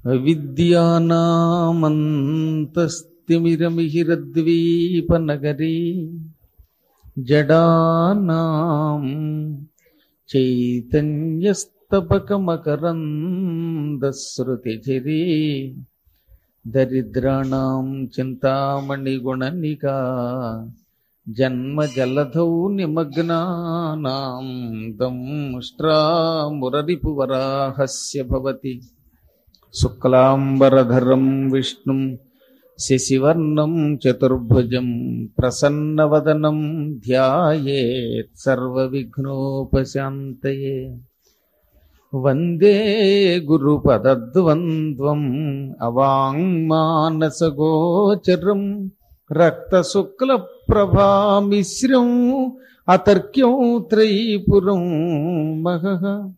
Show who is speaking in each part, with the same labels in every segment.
Speaker 1: విద్యానామంతస్తిమిరమిహిరద్వీపనగరీ జడానాం చైతన్యస్తపకమకరందశ్రుతిచిరీ దరిద్రాణం చింతామణిగుణనికా జన్మజలధౌ నిమగ్నానాం దంష్ట్రామురరిపువరాహస్య భవతి శుక్లాంబరధరం విష్ణుం శశివర్ణం చతుర్భుజం ప్రసన్నవదనం ధ్యాయేత్ సర్వవిఘ్నోపశాంతయే వందే గురుపదద్వంద్వం అవాంగ్మానసగోచరం రక్తశుక్లప్రభామిశ్రం అతర్క్యం త్రైపురం మహః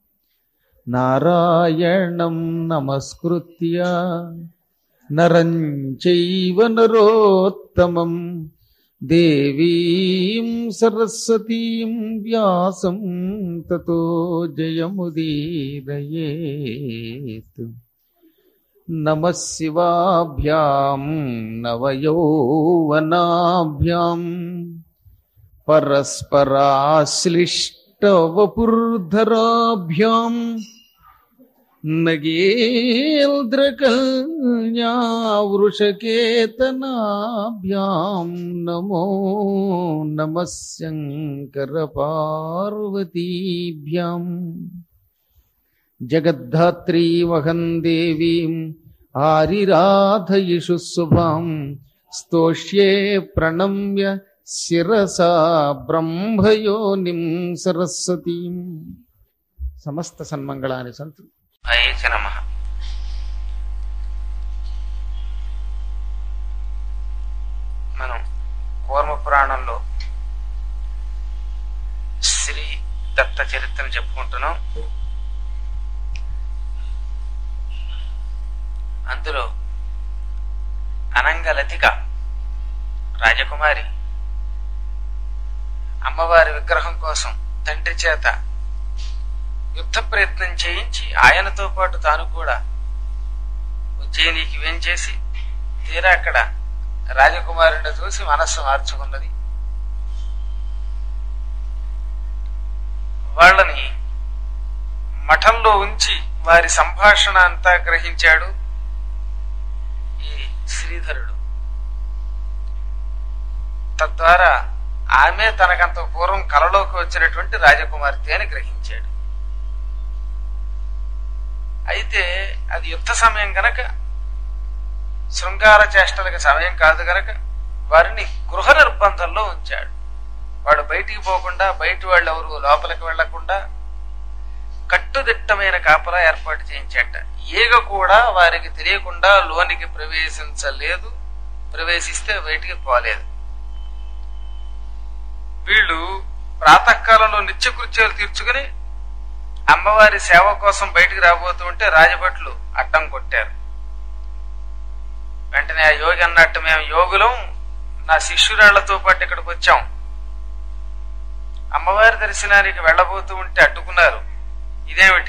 Speaker 1: నారాయణం నమస్కృత్య నరం చైవ నరోత్తమం దేవీం సరస్వతీం వ్యాసం తతో జయముదీరయేత్ నమ శివాభ్యాం నవయౌవనాభ్యాం పరస్పరాశ్లిష్టవపుర్ధరాభ్యాం నగేంద్రకల్యావృషకేతనాభ్యాం నమో నమ శంకరపార్వతీభ్యాం జగద్ధాత్రీమహం దేవీం ఆరిరాధయిషు శుభాం స్తోష్యే ప్రణమ్య శిరసా బ్రహ్మయోనిం సరస్వతీం సమస్త సన్మంగళాని సంతు
Speaker 2: అయే చ నమ మనం కూర్మ పురాణంలో శ్రీ దత్త చరిత్రను చెప్పుకుంటున్నాం అందులో అనంగలతిక రాజకుమారి అమ్మవారి విగ్రహం కోసం తండ్రి చేత యుద్ధ ప్రయత్నం చేయించి ఆయనతో పాటు తాను కూడా ఉజ్జయినికి వేంచేసి తీరా అక్కడ రాజకుమారుని చూసి మనస్సు మార్చుకున్నది వాళ్ళని మఠంలో ఉంచి వారి సంభాషణ అంతా గ్రహించాడు ఈ శ్రీధరుడు తద్వారా ఆమె తనకంత పూర్వం కలలోకి వచ్చినటువంటి రాజకుమార్తె అని గ్రహించాడు అయితే అది యుద్ధ సమయం గనక శృంగార చేష్టలకి సమయం కాదు గనక వారిని గృహ నిర్బంధంలో ఉంచాడు వాడు బయటికి పోకుండా బయట వాళ్ళు ఎవరు లోపలికి వెళ్లకుండా కట్టుదిట్టమైన కాపలా ఏర్పాటు చేయించాట ఈగ కూడా వారికి తెలియకుండా లోనికి ప్రవేశించలేదు ప్రవేశిస్తే బయటికి పోలేదు వీళ్ళు ప్రాతకాలంలో నిత్యకృత్యాలు తీర్చుకుని అమ్మవారి సేవ కోసం బయటికి రాబోతూ ఉంటే రాజభట్లు అడ్డం కొట్టారు వెంటనే ఆ యోగి అన్నట్టు మేము యోగులం నా శిష్యురాళ్లతో పాటు ఇక్కడికి వచ్చాం అమ్మవారి దర్శనానికి వెళ్ళబోతూ ఉంటే అడ్డుకున్నారు ఇదేమిటి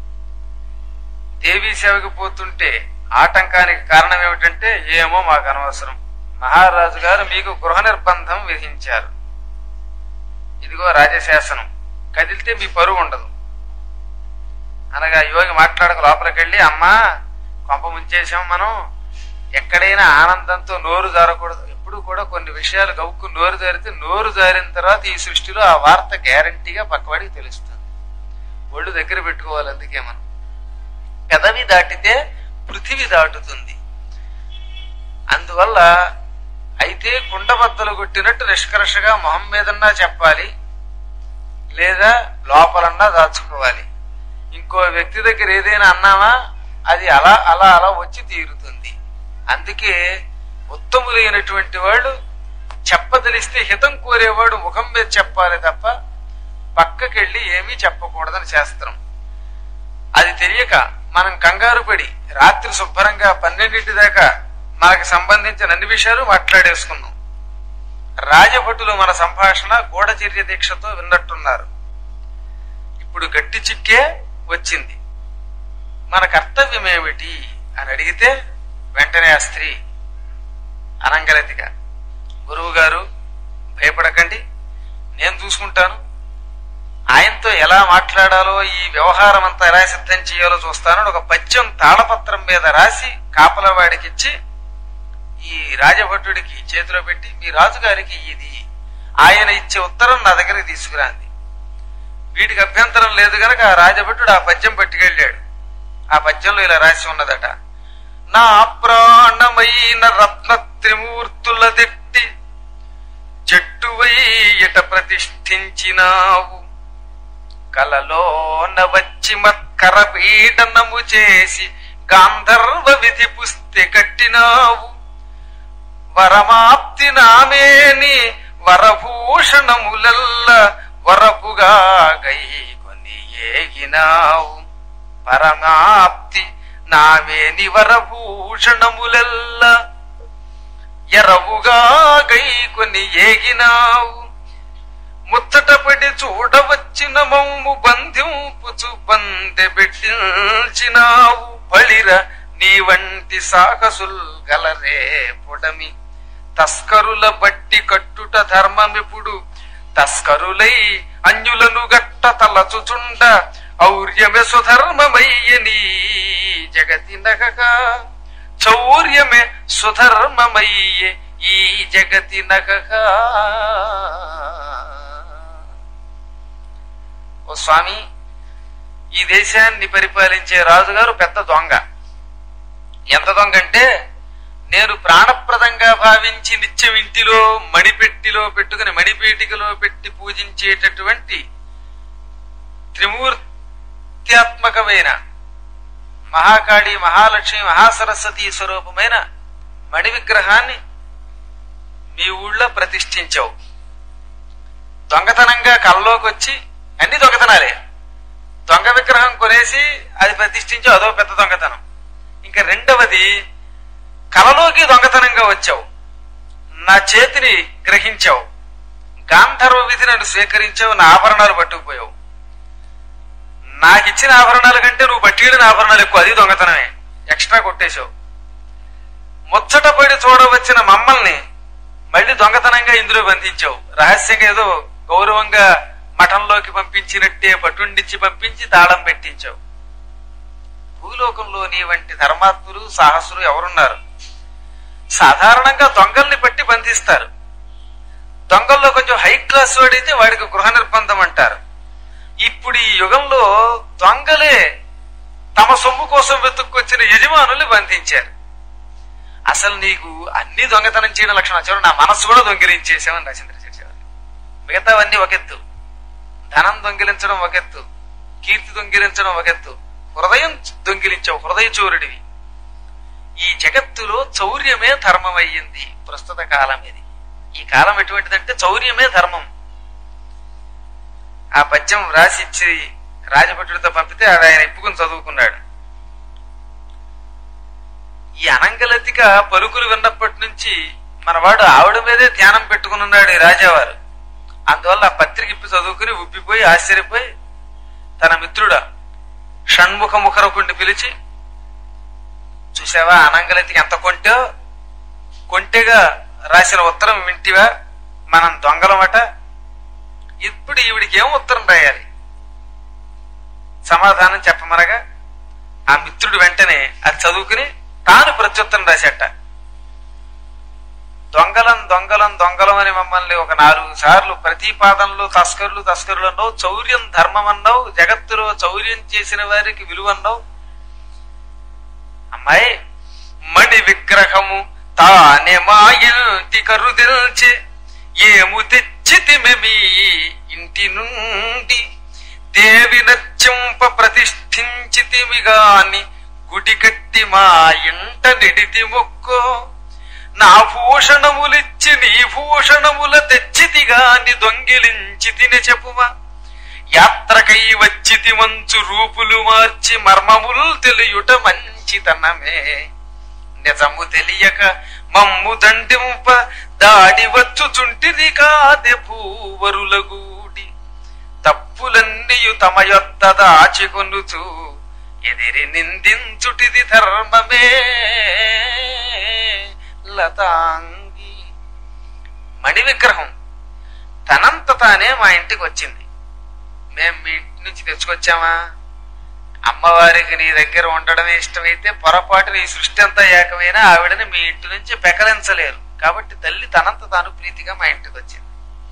Speaker 2: దేవీ సేవకి పోతుంటే ఆటంకానికి కారణం ఏమిటంటే ఏమో మాకు అనవసరం మహారాజు గారు మీకు గృహ నిర్బంధం విధించారు ఇదిగో రాజశాసనం కదిలితే మీ పరువు ఉండదు అనగా యోగి మాట్లాడక లోపలికి వెళ్ళి అమ్మా కొంప ముంచేసాం మనం ఎక్కడైనా ఆనందంతో నోరు జారకూడదు ఎప్పుడు కూడా కొన్ని విషయాలు గవ్వుకు నోరు జారితే నోరు జారిన తర్వాత ఈ సృష్టిలో ఆ వార్త గ్యారంటీగా పక్కవాడికి తెలుస్తుంది ఒళ్ళు దగ్గర పెట్టుకోవాలి అందుకే మనం పెదవి దాటితే పృథివి దాటుతుంది అందువల్ల అయితే కుండబద్దలు కొట్టినట్టు నిష్కర్షగా మొహం మీదన్నా చెప్పాలి లేదా లోపలన్నా దాచుకోవాలి ఇంకో వ్యక్తి దగ్గర ఏదైనా అన్నామా అది అలా అలా అలా వచ్చి తీరుతుంది అందుకే ఉత్తములైనటువంటి వాళ్ళు చెప్పదలిస్తే హితం కోరేవాడు ముఖం మీద చెప్పాలి తప్ప పక్కకెళ్ళి ఏమీ చెప్పకూడదని శాస్త్రం అది తెలియక మనం కంగారు పడి రాత్రి శుభ్రంగా పన్నెండింటి దాకా మనకు సంబంధించిన అన్ని విషయాలు మాట్లాడేసుకున్నాం రాజభటులు మన సంభాషణ గూఢచర్య దీక్షతో విన్నట్టున్నారు ఇప్పుడు గట్టి చిక్కే వచ్చింది మన కర్తవ్యం ఏమిటి అని అడిగితే వెంటనే ఆ స్త్రీ అనంగలతిగా గురువు గారు భయపడకండి నేను చూసుకుంటాను ఆయనతో ఎలా మాట్లాడాలో ఈ వ్యవహారం అంతా ఎలా సిద్ధం చేయాలో చూస్తాను అని ఒక పద్యం తాళపత్రం మీద రాసి కాపలవాడికిచ్చి ఈ రాజభటుడికి చేతిలో పెట్టి మీ రాజుగారికి ఇది ఆయన ఇచ్చే ఉత్తరం నా దగ్గరికి తీసుకురాంది వీటికి అభ్యంతరం లేదు గనక ఆ రాజభటుడు ఆ పద్యం పట్టుకెళ్ళాడు ఆ పద్యంలో ఇలా రాసి ఉన్నదట నా ప్రాణమైన రత్న త్రిమూర్తుల దిట్టి చెట్టువై ఇట ప్రతిష్ఠించినావు కలలోన వచ్చి మత్కర పీడనము చేసి గాంధర్వ విధి పుస్తే కట్టినావు వరమాప్తి నామేని వరభూషణములల్ల వరపుగా గై కొని ఏగినావు పరమాప్తి నామేని వరభూషణములల్ల ఎరవుగా గై కొని ఏగినావు ముచ్చటపడి చూడవచ్చిన మమ్ము బంధింపుచు బందె పెట్టించినావు బలిర నీ వంటి సాహసుల్ గలరే పొడమి తస్కరుల బట్టి కట్టుట ధర్మమిప్పుడు తస్కరులై అన్యులను గట్ట తలచుచుండ ఔర్యమే సుధర్మమయ్యని జగతి నగక చౌర్యమే సుధర్మమయ్యే ఈ జగతి నగక ఓ స్వామి ఈ దేశాన్ని పరిపాలించే రాజుగారు పెద్ద దొంగ ఎంత దొంగ అంటే నేను ప్రాణప్రదంగా భావించి నిత్యం ఇంటిలో మణిపెట్టిలో పెట్టుకుని మణిపేటికలో పెట్టి పూజించేటటువంటి త్రిమూర్త్యాత్మకమైన మహాకాళి మహాలక్ష్మి మహాసరస్వతి స్వరూపమైన మణి విగ్రహాన్ని మీ ఊళ్ళో ప్రతిష్ఠించావు దొంగతనంగా కళ్ళలోకి వచ్చి అన్ని దొంగతనాలే దొంగ విగ్రహం కొనేసి అది ప్రతిష్ఠించావు అదో పెద్ద దొంగతనం ఇంకా రెండవది కలలోకి దొంగతనంగా వచ్చావు నా చేతిని గ్రహించావు గాంధర్వ విధి నన్ను స్వీకరించావు నా ఆభరణాలు పట్టుకుపోయావు నాకిచ్చిన ఆభరణాల కంటే నువ్వు పట్టిడిన ఆభరణాలు ఎక్కువ అది దొంగతనమే ఎక్స్ట్రా కొట్టేశావు ముచ్చటపడి చూడవచ్చిన మమ్మల్ని మళ్ళీ దొంగతనంగా ఇందులో బంధించావు రహస్యంగా ఏదో గౌరవంగా మఠంలోకి పంపించినట్టే పటుండిచ్చి పంపించి తాళం పెట్టించావు భూలోకంలో నీ వంటి ధర్మాత్ములు సాహసులు ఎవరున్నారు సాధారణంగా దొంగల్ని పట్టి బంధిస్తారు దొంగల్లో కొంచెం హై క్లాస్ వాడైతే వాడికి గృహ నిర్బంధం అంటారు ఇప్పుడు ఈ యుగంలో దొంగలే తమ సొమ్ము కోసం వెతుక్కొచ్చిన యజమానుల్ని బంధించారు అసలు నీకు అన్ని దొంగతనం చేయడం లక్షణం చూడండి నా మనస్సు కూడా దొంగిలించేసామని రాసింద్ర చేసేవారు మిగతావన్నీ ఒకెత్తు ధనం దొంగిలించడం ఒకెత్తు కీర్తి దొంగిలించడం ఒకెత్తు హృదయం దొంగిలించావు హృదయ చోరుడివి ఈ జగత్తులో చౌర్యమే ధర్మం అయ్యింది ప్రస్తుత కాలం ఇది ఈ కాలం ఎటువంటిదంటే చౌర్యమే ధర్మం ఆ పద్యం రాసిచ్చి రాజభటుడితో పంపితే ఆడ ఆయన ఇప్పుకుని చదువుకున్నాడు ఈ అనంగలతిక పలుకులు విన్నప్పటి నుంచి మనవాడు ఆవిడ మీదే ధ్యానం పెట్టుకుని ఉన్నాడు ఈ రాజావారు అందువల్ల ఆ పత్రిక ఇప్పి చదువుకుని ఉబ్బిపోయి ఆశ్చర్యపోయి తన మిత్రుడా షణ్ముఖ ముఖరకుండి పిలిచి చూసావా అనంగలతికి ఎంత కొంటో కొంటెగా రాసిన ఉత్తరం వింటివా మనం దొంగలమట ఇప్పుడు ఈవిడికి ఏం ఉత్తరం రాయాలి సమాధానం చెప్పమనగా ఆ మిత్రుడు వెంటనే అది చదువుకుని తాను ప్రత్యుత్తరం రాశాట దొంగలం దొంగలం దొంగలం అని మమ్మల్ని ఒక నాలుగు సార్లు ప్రతిపాదనలు తస్కరులు తస్కరులు అన్నావు చౌర్యం ధర్మం అన్నావు జగత్తులో చౌర్యం చేసిన వారికి విలువన్నావు అమ్మాయి మణి విగ్రహము తానే మా ఇంటి కరుదిల్చి ఏము తెచ్చితిమెమి ఇంటి నుండి దేవి నత్యంప ప్రతిష్ఠించితిమి గాని గుడి కట్టి మా ఇంట నిడితి మొక్కో నా భూషణములిచ్చి నీ భూషణముల తెచ్చితి గాని దొంగిలించి తిని చెప్పుమా యాత్రకై వచ్చితి మంచు రూపులు మార్చి మర్మములు తెలియుట మంచితనమే నిజము తెలియక మమ్ము దండింప దాడి వచ్చుచుంటిది కాదె భూవరుల గూడి తప్పులన్నీయు తమ యొద్ద దాచికొనుచు ఎదిరి నిందించుటిది ధర్మమే లతాంగి మణి విగ్రహం తనంత తానే మా ఇంటికి వచ్చింది మేం మీ ఇంటి నుంచి తెచ్చుకొచ్చామా అమ్మవారికి నీ దగ్గర ఉండడమే ఇష్టమైతే పొరపాటున ఈ సృష్టి అంతా ఏకమైనా ఆవిడని మీ ఇంటి నుంచి పెకలించలేరు కాబట్టి తల్లి తనంత తాను ప్రీతిగా మా ఇంటికి వచ్చింది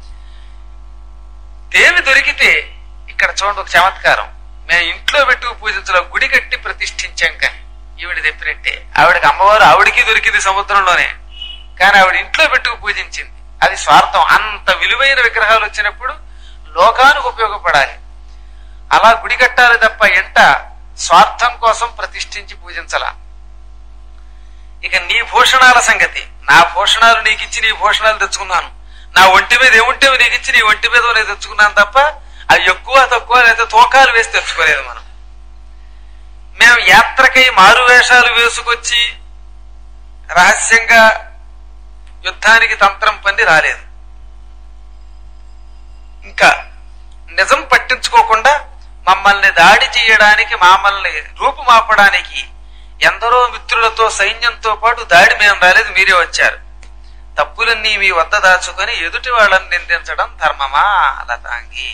Speaker 2: దేవి దొరికితే ఇక్కడ చూడండి ఒక చమత్కారం మేము ఇంట్లో పెట్టుకు పూజించలో గుడి కట్టి ప్రతిష్ఠించాం కానీ ఈవిడ చెప్పినట్టే ఆవిడకి అమ్మవారు ఆవిడికి దొరికింది సముద్రంలోనే కానీ ఆవిడ ఇంట్లో పెట్టుకు పూజించింది అది స్వార్థం అంత విలువైన విగ్రహాలు వచ్చినప్పుడు లోకానికి ఉపయోగపడాలి అలా గుడి కట్టాలి తప్ప ఎంట స్వార్థం కోసం ప్రతిష్ఠించి పూజించలా ఇక నీ భూషణాల సంగతి నా భూషణాలు నీకు ఇచ్చి నీ భూషణాలు తెచ్చుకున్నాను నా ఒంటి మీద ఏముంటే నీకు ఇచ్చి నీ ఒంటి మీద నేను తెచ్చుకున్నాను తప్ప అవి ఎక్కువ తక్కువ లేదా తూకాలు వేసి తెచ్చుకోలేదు మనం మేము యాత్రకై మారు వేషాలు వేసుకొచ్చి రహస్యంగా యుద్ధానికి తంత్రం పంది రాలేదు ఇంకా నిజం పట్టించుకోకుండా మమ్మల్ని దాడి చేయడానికి మమ్మల్ని రూపుమాపడానికి ఎందరో మిత్రులతో సైన్యంతో పాటు దాడి మేము రాలేదు మీరే వచ్చారు తప్పులన్నీ మీ వద్ద దాచుకొని ఎదుటి వాళ్ళని నిందించడం ధర్మమా లతాంగి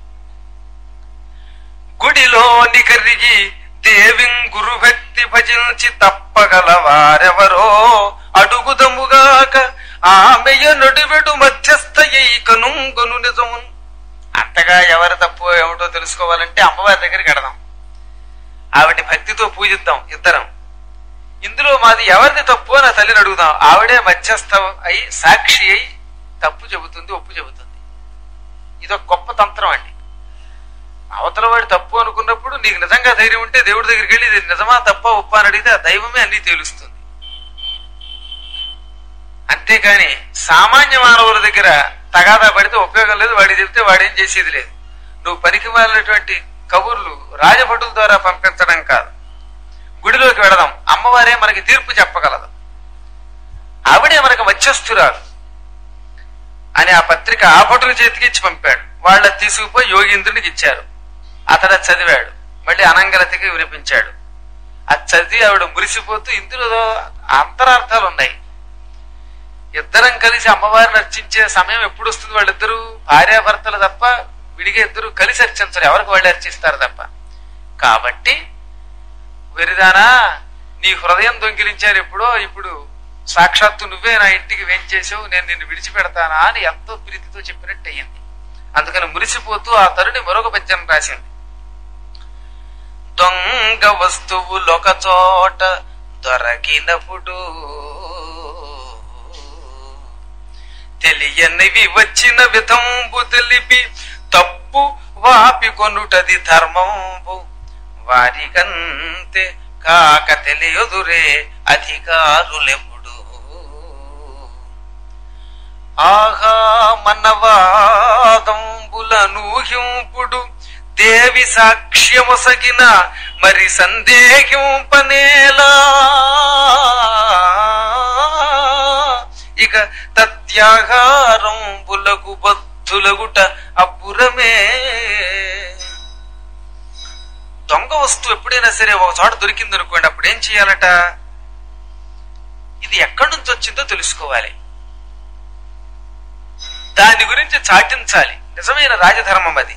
Speaker 2: గుడిలోని కరిగి దేవిం గురుభక్తి భజించి తప్పగల వారెవరో అడుగుదముగాక ఆమెయ నడువెడు మధ్యస్థయ్యి కనుంగొను నిజమున్ అంతగా ఎవరి తప్పు ఏమిటో తెలుసుకోవాలంటే అమ్మవారి దగ్గరికి వెడదాం ఆవిడ్ని భక్తితో పూజిద్దాం ఇద్దరం ఇందులో మాది ఎవరిది తప్పు అని ఆ తల్లిని అడుగుదాం ఆవిడే మధ్యస్థ అయి సాక్షి అయి తప్పు చెబుతుంది ఒప్పు చెబుతుంది ఇదొక గొప్ప తంత్రం అండి అవతల వాడి తప్పు అనుకున్నప్పుడు నీకు నిజంగా ధైర్యం ఉంటే దేవుడి దగ్గరికి వెళ్ళి ఇది నిజమా తప్ప ఉప్ప అని అడిగితే ఆ దైవమే అన్ని తేలుస్తుంది అంతేకాని సామాన్య మానవుల దగ్గర తగాదా పడితే ఉపయోగం లేదు వాడికి చెప్తే వాడేం చేసేది లేదు నువ్వు పనికి మాలినటువంటి కబుర్లు రాజభటుల ద్వారా పంపించడం కాదు గుడిలోకి వెళదాం అమ్మవారే మనకి తీర్పు చెప్పగలదు ఆవిడే మనకు మధ్యస్థురాలు అని ఆ పత్రిక ఆ భటుల చేతికి ఇచ్చి పంపాడు వాళ్ళ తీసుకుపోయి యోగీంద్రునికి ఇచ్చారు అతడు అది చదివాడు మళ్ళీ అనంగలతికి వినిపించాడు అది చదివి ఆవిడ మురిసిపోతూ ఇందులో అంతరార్థాలు ఉన్నాయి ఇద్దరం కలిసి అమ్మవారిని అర్చించే సమయం ఎప్పుడు వస్తుంది వాళ్ళిద్దరూ భార్యాభర్తలు తప్ప విడిగా ఇద్దరు కలిసి అర్చించరు ఎవరికి వాళ్ళు అర్చిస్తారు తప్ప కాబట్టి వెరిదానా నీ హృదయం దొంగిలించారు ఎప్పుడో ఇప్పుడు సాక్షాత్తు నువ్వే నా ఇంటికి వేంచేసావు నేను నిన్ను విడిచిపెడతానా అని ఎంతో ప్రీతితో చెప్పినట్టు అయ్యింది అందుకని మురిసిపోతూ ఆ తరుణి మరొక పద్యం రాసింది దొంగ వస్తువులొక చోట దొరకినప్పుడు తెలియనివి వచ్చిన విధంబు తెలిపి తప్పు వాపి కొనుటది ధర్మంబు వారికంతే కాక తెలియదురే అధికారులెప్పుడు ఆహా మనవాదంబుల నూహింపుడు దేవి సాక్ష్యమొసగిన మరి సందేహింపనేలా ఇక తత్యాహారంబులకు బద్ధులగుట అబ్బురమే దొంగ వస్తువు ఎప్పుడైనా సరే ఒక చోట దొరికింది అనుకోండి అప్పుడు ఏం చేయాలట ఇది ఎక్కడి నుంచి వచ్చిందో తెలుసుకోవాలి దాని గురించి చాటించాలి నిజమైన రాజధర్మం అది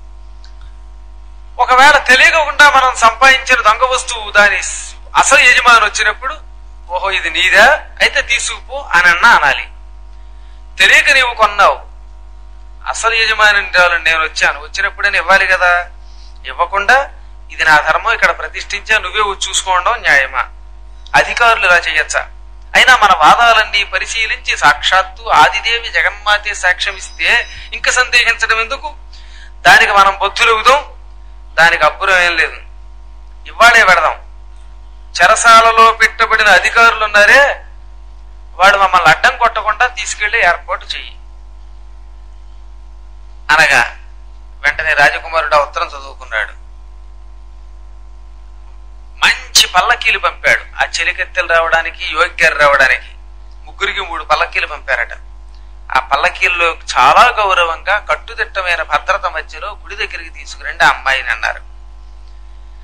Speaker 2: ఒకవేళ తెలియకుండా మనం సంపాదించిన దొంగ వస్తువు దాని అసలు యజమాని వచ్చినప్పుడు ఓహో ఇది నీదా అయితే తీసుకుపో అని అన్నా అనాలి తెలియక నీవు కొన్నావు అసలు యజమాని నేను వచ్చాను వచ్చినప్పుడే ఇవ్వాలి కదా ఇవ్వకుండా ఇది నా ధర్మం ఇక్కడ ప్రతిష్ఠించా నువ్వే వచ్చి చూసుకోవడం న్యాయమా అధికారులు ఇలా చేయొచ్చా అయినా మన వాదాలన్నీ పరిశీలించి సాక్షాత్తు ఆదిదేవి జగన్మాతే సాక్ష్యం ఇస్తే ఇంకా సందేహించడం ఎందుకు దానికి మనం బొత్తులుగుదాం దానికి అబ్బురం ఏం లేదు ఇవాళే పెడదాం చెరసాలలో పెట్టబడిన అధికారులు ఉన్నారే వాడు మమ్మల్ని అడ్డం కొట్టకుండా తీసుకెళ్లి ఏర్పాటు చెయ్యి అనగా వెంటనే రాజకుమారుడు ఆ ఉత్తరం చదువుకున్నాడు మంచి పల్లకీలు పంపాడు ఆ చెలికెత్తెలు రావడానికి యోగ్యారు రావడానికి ముగ్గురికి మూడు పల్లకీలు పంపారట ఆ పల్లకీల్లో చాలా గౌరవంగా కట్టుదిట్టమైన భద్రత మధ్యలో గుడి దగ్గరికి తీసుకురండి ఆ అమ్మాయిని అన్నారు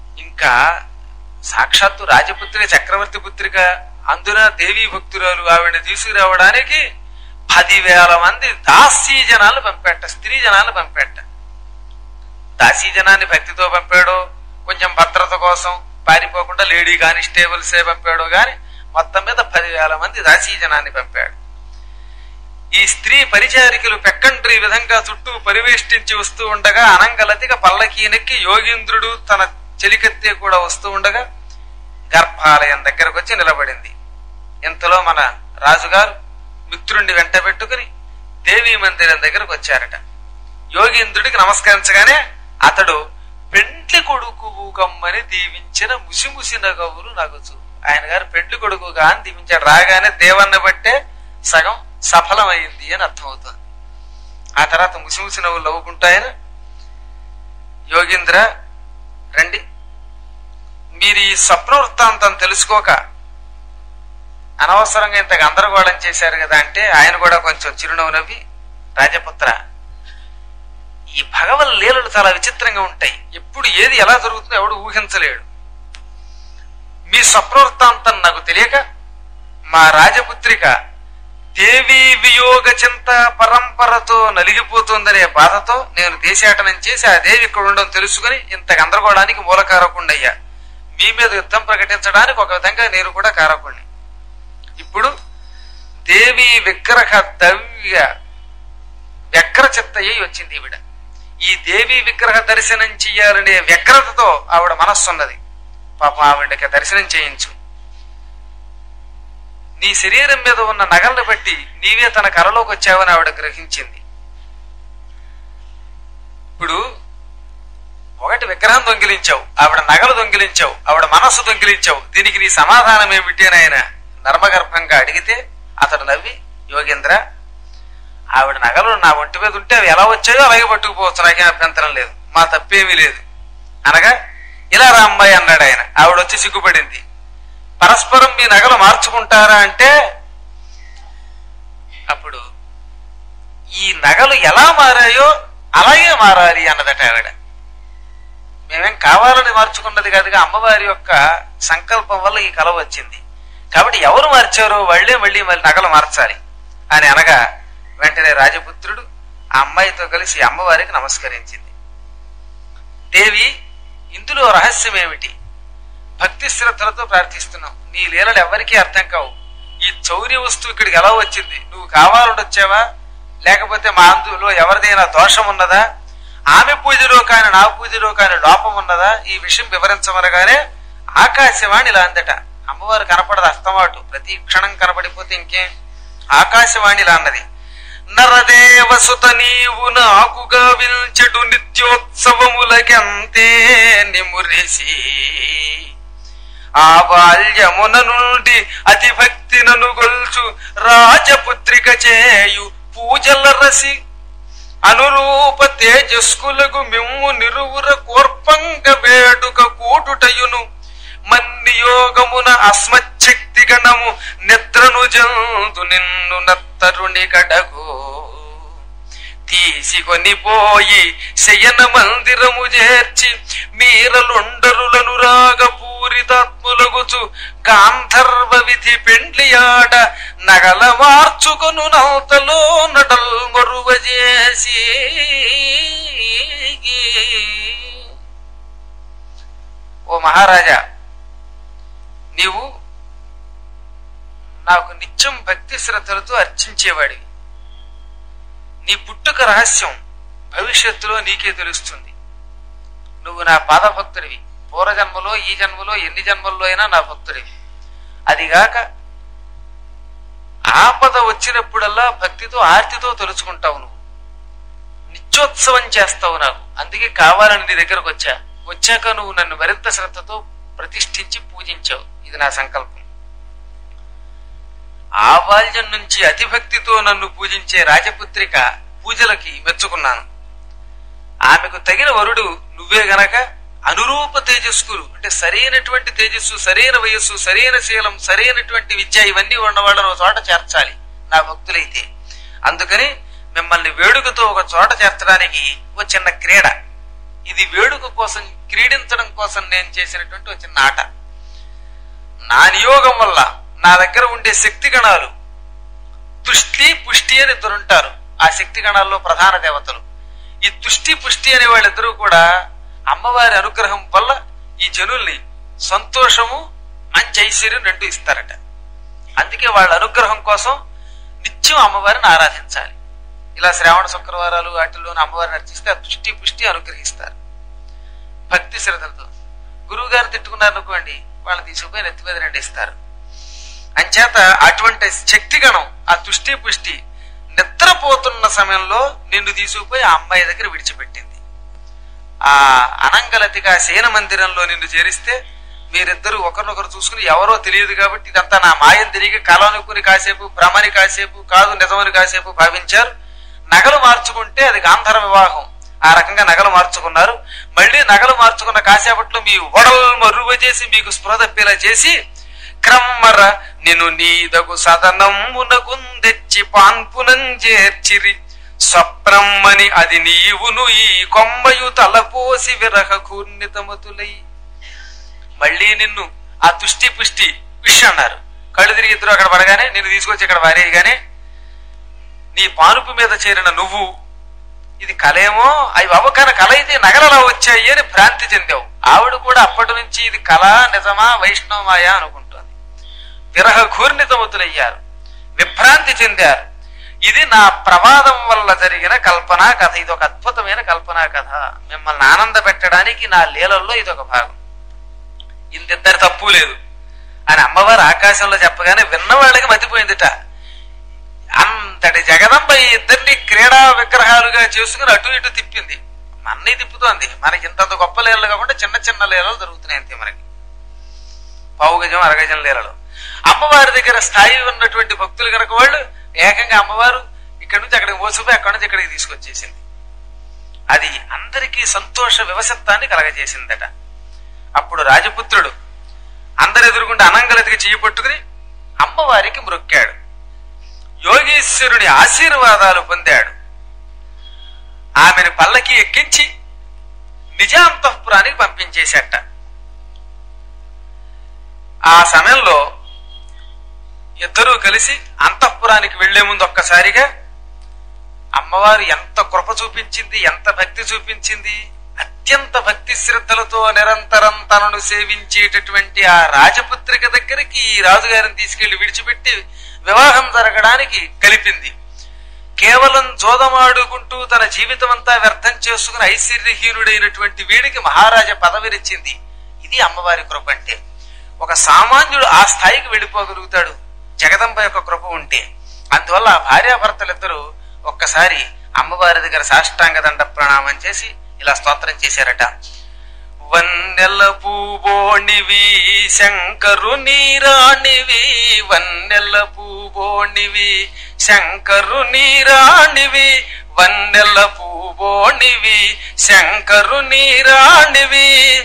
Speaker 2: ఇంకా సాక్షాత్తు రాజపుత్రి చక్రవర్తి పుత్రిక అందున దేవీ భక్తురాలు ఆవిడ తీసుకురావడానికి పదివేల మంది దాసీ జనాలు పంపెట్ట స్త్రీ జనాలు పంపెట్ట దాసీ జనాన్ని భక్తితో పంపాడో కొంచెం భద్రత కోసం పారిపోకుండా లేడీ కానిస్టేబుల్సే పంపాడో గాని మొత్తం మీద పదివేల మంది దాసీ జనాన్ని పంపాడు ఈ స్త్రీ పరిచారికలు పెక్కండ్రి విధంగా చుట్టూ పరివేష్టించి వస్తూ ఉండగా అనంగలతిగా పల్లకీనెక్కి యోగీంద్రుడు తన చెలికత్తే కూడా వస్తూ ఉండగా గర్భాలయం దగ్గరకు వచ్చి నిలబడింది ఇంతలో మన రాజుగారు మిత్రుణ్ణి వెంట పెట్టుకుని దేవీ మందిరం దగ్గరకు వచ్చారట యోగీంద్రుడికి నమస్కరించగానే అతడు పెండ్లి కొడుకు కమ్మని దీవించిన ముసిముసి నగవులు నగచు ఆయన గారు పెండ్లి కొడుకుగా అని దీవించాడు రాగానే దేవన్న బట్టే సగం సఫలమైంది అని అర్థమవుతుంది ఆ తర్వాత ముసిముసి నవ్వులు నవ్వుకుంటాయన యోగీంద్ర రండి మీరు ఈ స్వప్న వృత్తాంతం తెలుసుకోక అనవసరంగా ఇంత గందరగోళం చేశారు కదా అంటే ఆయన కూడా కొంచెం చిరునవ్వు నవ్వి రాజపుత్ర ఈ భగవన్ లీలలు చాలా విచిత్రంగా ఉంటాయి ఎప్పుడు ఏది ఎలా జరుగుతుందో ఎవడు ఊహించలేడు మీ స్వప్నవృత్తాంతం నాకు తెలియక మా రాజపుత్రిక దేవీ వియోగ చింత పరంపరతో నలిగిపోతుందనే బాధతో నేను దేశాటనం చేసి ఆ దేవి ఇక్కడ ఉండడం తెలుసుకుని ఇంత గందరగోళానికి మూల కారకుండయ్యా మీ మీద యుద్ధం ప్రకటించడానికి ఒక విధంగా నేను కూడా కారకుణ్ణి ఇప్పుడు దేవి విగ్రహ దవ్య వ్యగ్ర చిత్తయ్యి వచ్చింది ఈవిడ ఈ దేవి విగ్రహ దర్శనం చెయ్యాలనే వ్యగ్రతతో ఆవిడ మనస్సున్నది పాపం ఆవిడకి దర్శనం చేయించు నీ శరీరం మీద ఉన్న నగలను బట్టి నీవే తన కరలోకి వచ్చావని ఆవిడ గ్రహించింది ఇప్పుడు ఒకటి విగ్రహం దొంగిలించావు ఆవిడ నగలు దొంగిలించావు ఆవిడ మనస్సు దొంగిలించావు దీనికి నీ సమాధానం ఏమిటి అని ఆయన నర్మగర్భంగా అడిగితే అతడు నవ్వి యోగేంద్ర ఆవిడ నగలు నా ఒంటి మీద ఉంటే అవి ఎలా వచ్చాయో అలాగే పట్టుకుపోవచ్చు నాకేం అభ్యంతరం లేదు మా తప్పేమీ లేదు అనగా ఇలా రా అమ్మాయి అన్నాడు ఆయన ఆవిడ వచ్చి సిగ్గుపడింది పరస్పరం మీ నగలు మార్చుకుంటారా అంటే అప్పుడు ఈ నగలు ఎలా మారాయో అలాగే మారాలి అన్నదట ఆవిడ మేమేం కావాలని మార్చుకున్నది కాదుగా అమ్మవారి యొక్క సంకల్పం వల్ల ఈ కల వచ్చింది కాబట్టి ఎవరు మార్చారో వాళ్ళే మళ్ళీ మళ్ళీ నగలు మార్చాలి అని అనగా వెంటనే రాజపుత్రుడు ఆ అమ్మాయితో కలిసి అమ్మవారికి నమస్కరించింది దేవి ఇందులో రహస్యం ఏమిటి భక్తి శ్రద్ధలతో ప్రార్థిస్తున్నాం నీ లీలలు ఎవరికీ అర్థం కావు ఈ చౌర్య వస్తువు ఇక్కడికి ఎలా వచ్చింది నువ్వు కావాలని వచ్చావా లేకపోతే మా అందులో ఎవరిదైనా దోషం ఉన్నదా ఆమె పూజలో కాని నా పూజలో కాని లోపం ఉన్నదా ఈ విషయం వివరించమనగానే ఆకాశవాణి ఇలా అందట అమ్మవారు కనపడదు అస్తమాటు ప్రతి క్షణం కనపడిపోతే ఇంకేం ఆకాశవాణి ఇలా అన్నది నరదేవసుత నీవు నాకుగా విల్చెడు నిత్యోత్సవములకెంతే నిమురిసి ఆ బాల్యమున నుండి అతి భక్తి నను గొల్చు రాజపుత్రిక చేయు పూజల రసి అనురూప తేజస్కులకు మిమ్ము నిరువుర కోర్పంగ వేడుక కూటుటయును మన్నియోగమున అస్మశక్తి గణము నిద్రను జంతు నిన్ను నత్తరుని కడగు తీసుకొని పోయి శయన మందిరము చేర్చి మీరలుండరులను రాగ పూరితాత్ములగుచు గాంధర్వ విధి పెండ్లియాడ నగల మార్చుకొను నౌతలో నడల్ మరువ చేసి ఓ మహారాజా నీవు నాకు నిత్యం భక్తి శ్రద్ధలతో అర్చించేవాడివి నీ పుట్టుక రహస్యం భవిష్యత్తులో నీకే తెలుస్తుంది నువ్వు నా పాద భక్తుడివి పూర్వజన్మలో ఈ జన్మలో ఎన్ని జన్మల్లో అయినా నా భక్తుడివి అదిగాక ఆపద వచ్చినప్పుడల్లా భక్తితో ఆర్తితో తలుచుకుంటావు నువ్వు నిత్యోత్సవం చేస్తావు నాకు అందుకే కావాలని నీ దగ్గరకు వచ్చా వచ్చాక నువ్వు నన్ను మరింత శ్రద్ధతో ప్రతిష్ఠించి పూజించావు ఇది నా సంకల్పం ఆ బాల్యం నుంచి అతిభక్తితో నన్ను పూజించే రాజపుత్రిక పూజలకి మెచ్చుకున్నాను ఆమెకు తగిన వరుడు నువ్వే గనక అనురూప తేజస్కులు అంటే సరైనటువంటి తేజస్సు సరైన వయస్సు సరైన శీలం సరైనటువంటి విద్య ఇవన్నీ ఉన్నవాళ్ళను ఒక చోట చేర్చాలి నా భక్తులైతే అందుకని మిమ్మల్ని వేడుకతో ఒక చోట చేర్చడానికి ఒక చిన్న క్రీడ ఇది వేడుక కోసం క్రీడించడం కోసం నేను చేసినటువంటి ఒక చిన్న ఆట నా నియోగం వల్ల నా దగ్గర ఉండే శక్తి గణాలు తుష్టి పుష్టి అని ఇద్దరు ఉంటారు ఆ శక్తి గణాల్లో ప్రధాన దేవతలు ఈ తుష్టి పుష్టి అనే వాళ్ళిద్దరూ కూడా అమ్మవారి అనుగ్రహం వల్ల ఈ జనుల్ని సంతోషము మంచి ఐశ్వర్యం రెండు ఇస్తారట అందుకే వాళ్ళ అనుగ్రహం కోసం నిత్యం అమ్మవారిని ఆరాధించాలి ఇలా శ్రావణ శుక్రవారాలు వాటిల్లోని అమ్మవారిని అర్చిస్తే ఆ తుష్టి పుష్టి అనుగ్రహిస్తారు భక్తి శ్రద్ధలతో గురువు గారు తిట్టుకున్నారు అనుకోండి వాళ్ళని తీసుకుపోయి నెత్తి మీద రెండిస్తారు అంచేత అటువంటి శక్తిగణం ఆ తుష్టి పుష్టి నిద్రపోతున్న సమయంలో నిన్ను తీసుకుపోయి ఆ అమ్మాయి దగ్గర విడిచిపెట్టింది ఆ అనంగలతిగా శయన మందిరంలో నిన్ను చేరిస్తే మీరిద్దరు ఒకరినొకరు చూసుకుని ఎవరో తెలియదు కాబట్టి ఇదంతా నా మాయం తిరిగి కలనుకుని కాసేపు భ్రమని కాసేపు కాదు నిజమని కాసేపు భావించారు నగలు మార్చుకుంటే అది గాంధర వివాహం ఆ రకంగా నగలు మార్చుకున్నారు మళ్ళీ నగలు మార్చుకున్న కాసేపట్లో మీ ఒడల్ మరువ చేసి మీకు స్పృహ తప్పేలా చేసి క్రమ్మర నిన్ను నీదగు సదనమ్మునకుందెచ్చి పాన్పునం చేర్చిరి స్వప్నమ్మని అది నీవును ఈ కొమ్మయు తలపోసి విరహ కూర్ణితమతులై మళ్ళీ నిన్ను ఆ తుష్టి పుష్టి విష్ అన్నారు కళ్ళు తిరిగి ఇద్దరు అక్కడ పడగానే నిన్ను తీసుకొచ్చి ఇక్కడ వారేయగానే నీ పానుపు మీద చేరిన నువ్వు ఇది కలేమో అవి అవకన కల అయితే నగలలా వచ్చాయి అని భ్రాంతి చెందావు ఆవిడ కూడా అప్పటి నుంచి ఇది కళ నిజమా వైష్ణవమాయా అనుకుంటోంది విరహ ఘూర్ణితమతులయ్యారు విభ్రాంతి చెందారు ఇది నా ప్రమాదం వల్ల జరిగిన కల్పనా కథ ఇది ఒక అద్భుతమైన కల్పనా కథ మిమ్మల్ని ఆనంద పెట్టడానికి నా లీలల్లో ఇది ఒక భాగం ఇంతిద్దరి తప్పు లేదు అని అమ్మవారు ఆకాశంలో చెప్పగానే విన్నవాళ్ళకి మతిపోయిందిట అంతటి జగదంబ ఈ ఇద్దరిని క్రీడా విగ్రహాలుగా చేసుకుని అటు ఇటు తిప్పింది మన్ని తిప్పుతోంది మనకి ఇంతంత గొప్ప లీలలు కాకుండా చిన్న చిన్న లీలలు జరుగుతున్నాయి అంతే మనకి పావు గజం అరగజం లీలలు అమ్మవారి దగ్గర స్థాయి ఉన్నటువంటి భక్తులు కనుక వాళ్ళు ఏకంగా అమ్మవారు ఇక్కడి నుంచి అక్కడికి మోసిపోయి అక్కడి నుంచి ఇక్కడికి తీసుకొచ్చేసింది అది అందరికీ సంతోష వివసత్వాన్ని కలగజేసిందట అప్పుడు రాజపుత్రుడు అందరు ఎదురుగుండా అనంగలతికి చెయ్యి పట్టుకుని అమ్మవారికి మ్రొక్కాడు యోగీశ్వరుని ఆశీర్వాదాలు పొందాడు ఆమెను పల్లకి ఎక్కించి నిజాంతఃపురానికి పంపించేశాట ఆ సమయంలో ఇద్దరూ కలిసి అంతఃపురానికి వెళ్లే ముందు ఒక్కసారిగా అమ్మవారు ఎంత కృప చూపించింది ఎంత భక్తి చూపించింది అత్యంత భక్తి శ్రద్ధలతో నిరంతరం తనను సేవించేటటువంటి ఆ రాజపుత్రిక దగ్గరికి ఈ రాజుగారిని తీసుకెళ్లి విడిచిపెట్టి వివాహం జరగడానికి కలిపింది కేవలం జోదమాడుకుంటూ తన జీవితం అంతా వ్యర్థం చేసుకుని ఐశ్వర్యహీనుడైనటువంటి వీడికి మహారాజా పదవినిచ్చింది ఇది అమ్మవారి కృప అంటే ఒక సామాన్యుడు ఆ స్థాయికి వెళ్ళిపోగలుగుతాడు జగదంబ యొక్క కృప ఉంటే అందువల్ల ఆ భార్యాభర్తలిద్దరూ ఒక్కసారి అమ్మవారి దగ్గర సాష్టాంగ దండ ప్రణామం చేసి ఇలా స్తోత్రం చేశారట వన్నెల పూబోణివి శంకరు నీరాణివి వన్నెల పూబోణివి శంకరు నీరాణివి వన్నెల పూబోణివి శంకరు నీరాణివి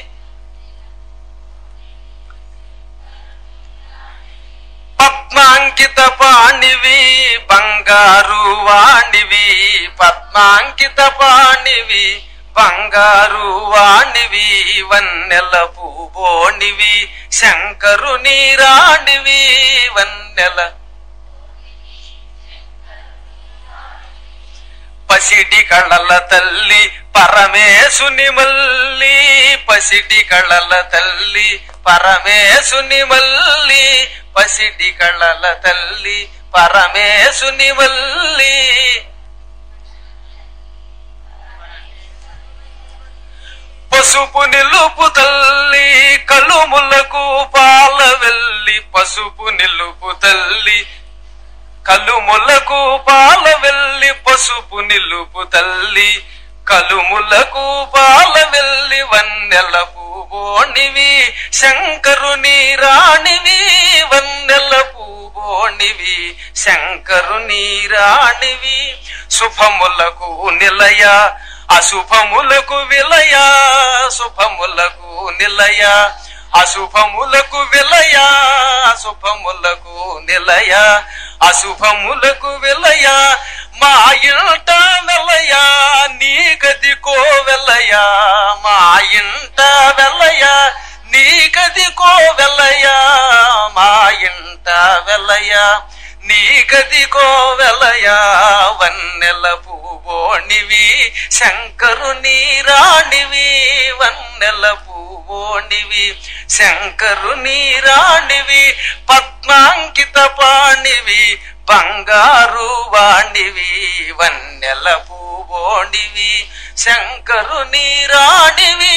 Speaker 2: పద్మాంకిత పాణివి బంగారు వాణివి పద్మాంకిత పాణివి బంగారు వాణివి వన్నెల పూబోణివి శంకరు నీరాణివి వన్నెల పసిడి కళల తల్లి పరమేశుని మల్లి పసిడి కళల తల్లి పరమేశుని మల్లి పసిడి కళల తల్లి పరమేశుని మల్లి పసుపు నిలుపు తల్లి కలుములకు పాల వెళ్ళి పసుపు నిలుపు తల్లి కలుములకు పాల వెళ్ళి పసుపు నిలుపు తల్లి కలుములకు పాల వెళ్ళి వన్నెల పూబోణివి శంకరుని రాణివి వన్నెల పూబోణివి శంకరుని రాణివి శుభములకు నిలయ అశుభములకు విలయ శుభములకు నిలయ అశుభములకు విలయ అశుభములకు నిలయ అశుభములకు విలయ మా ఇంట వెళ్ళయా నీ గదికో వెళ్ళయా మా ఇంట వెళ్ళయా నీ గదికో వెళ్ళయా మా ఇంట వెళ్ళయా నీ గదికో వెళ్ళయా వన్నెల పువ్వోణివి శంకరు నీరాణివి వన్నెల పువ్వోణివి శంకరు నీరాణివి పద్మాంకిత పాణివి బంగారు వాణివి వన్నెల పువ్వోణివి శంకరు నీరాణివి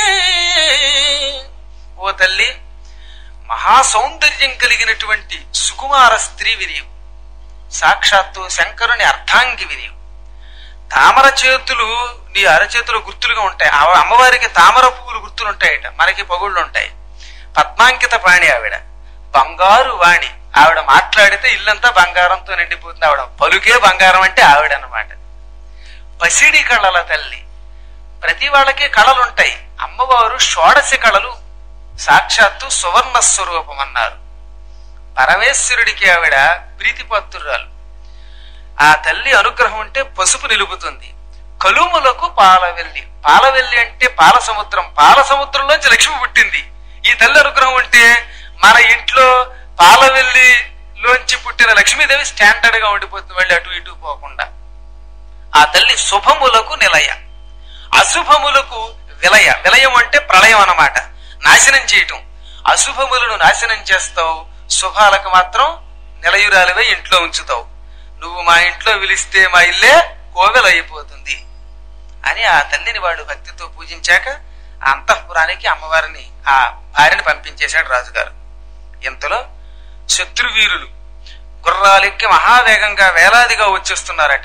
Speaker 2: ఓ తల్లి మహా సౌందర్యం కలిగినటువంటి సుకుమార స్త్రీ విరియం సాక్షాత్తు శంకరుని అర్ధాంగి విరియం తామర చేతులు నీ అరచేతులు గుర్తులుగా ఉంటాయి ఆ అమ్మవారికి తామర పువ్వులు గుర్తులు ఉంటాయట మనకి పగుళ్ళు ఉంటాయి పద్మాంకిత పాణి ఆవిడ బంగారు వాణి ఆవిడ మాట్లాడితే ఇల్లంతా బంగారంతో నిండిపోతుంది ఆవిడ పలుకే బంగారం అంటే ఆవిడ అన్నమాట పసిడి కళల తల్లి ప్రతి వాళ్ళకి కళలు ఉంటాయి అమ్మవారు షోడశ కళలు సాక్షాత్తు సువర్ణ స్వరూపం అన్నారు పరమేశ్వరుడికి ఆవిడ ప్రీతిపత్రురాలు ఆ తల్లి అనుగ్రహం ఉంటే పసుపు నిలుపుతుంది కలుములకు పాలవెల్లి పాలవెల్లి అంటే పాల సముద్రం పాల సముద్రంలోంచి లక్ష్మి పుట్టింది ఈ తల్లి అనుగ్రహం ఉంటే మన ఇంట్లో పాలవెల్లిలోంచి పుట్టిన లక్ష్మీదేవి స్టాండర్డ్ గా ఉండిపోతుంది వెళ్ళి అటు ఇటు పోకుండా ఆ తల్లి శుభములకు నిలయ అశుభములకు విలయ విలయం అంటే ప్రళయం అన్నమాట నాశనం చేయటం అశుభములను నాశనం చేస్తావు శుభాలకు మాత్రం నిలయురాలివే ఇంట్లో ఉంచుతావు నువ్వు మా ఇంట్లో పిలిస్తే మా ఇల్లే కోవెలైపోతుంది అని ఆ తల్లిని వాడు భక్తితో పూజించాక ఆ అంతఃపురానికి అమ్మవారిని ఆ భార్యని పంపించేశాడు రాజుగారు ఇంతలో శత్రువీరులు గుర్రాలెక్కి మహావేగంగా వేలాదిగా వచ్చేస్తున్నారట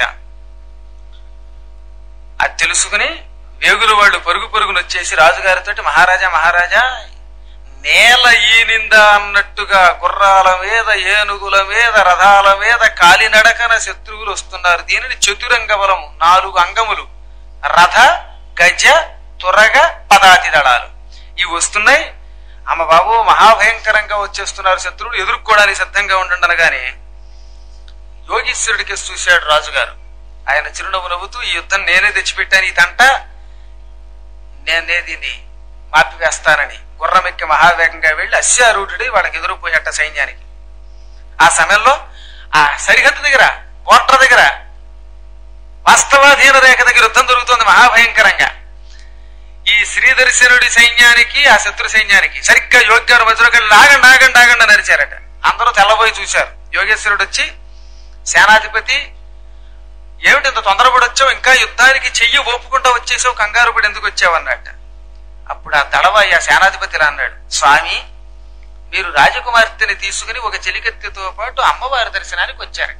Speaker 2: అది తెలుసుకుని వేగులు వాళ్ళు పరుగు పరుగును వచ్చేసి రాజుగారితో మహారాజా మహారాజా నేల ఈనింద అన్నట్టుగా గుర్రాల మీద ఏనుగుల మీద రథాల మీద కాలినడకన శత్రువులు వస్తున్నారు దీనిని చతురంగ బలము నాలుగు అంగములు రథ గజ తురగ పదాతి దళాలు ఇవి వస్తున్నాయి అమ్మ బాబు మహాభయంకరంగా వచ్చేస్తున్నారు శత్రువులు ఎదుర్కోవడానికి సిద్ధంగా ఉండండి అనగానే యోగీశ్వరుడికి చూశాడు రాజుగారు ఆయన చిరునవ్వు నవ్వుతూ ఈ యుద్ధం నేనే తెచ్చిపెట్టాను ఈ తంట నేనే దీన్ని మార్పివేస్తానని గుర్రమెక్కి మహావేగంగా వెళ్లి అశ్వారూఢుడి వాళ్ళకి ఎదురుపోయాట సైన్యానికి ఆ సమయంలో ఆ సరిహద్దు దగ్గర కోట్ర దగ్గర వాస్తవాధీన రేఖ దగ్గర యుద్ధం జరుగుతోంది మహాభయంకరంగా ఈ శ్రీదర్శనుడి సైన్యానికి ఆ శత్రు సైన్యానికి సరిగ్గా యోగ్యారు మధ్యలో కలిసి నాగండి నాగండి నాగండి నరిచారట అందరూ తెల్లబోయి చూశారు యోగేశ్వరుడు వచ్చి సేనాధిపతి ఏమిటి ఇంత తొందరపడి వచ్చావు ఇంకా యుద్ధానికి చెయ్యి ఒప్పుకుంటా వచ్చేసావు కంగారు పడి ఎందుకు వచ్చావు అన్నట్ట అప్పుడు ఆ దళవాయి ఆ సేనాధిపతి ఇలా అన్నాడు స్వామి మీరు రాజకుమార్తెని తీసుకుని ఒక చెలికత్తెతో పాటు అమ్మవారి దర్శనానికి వచ్చారట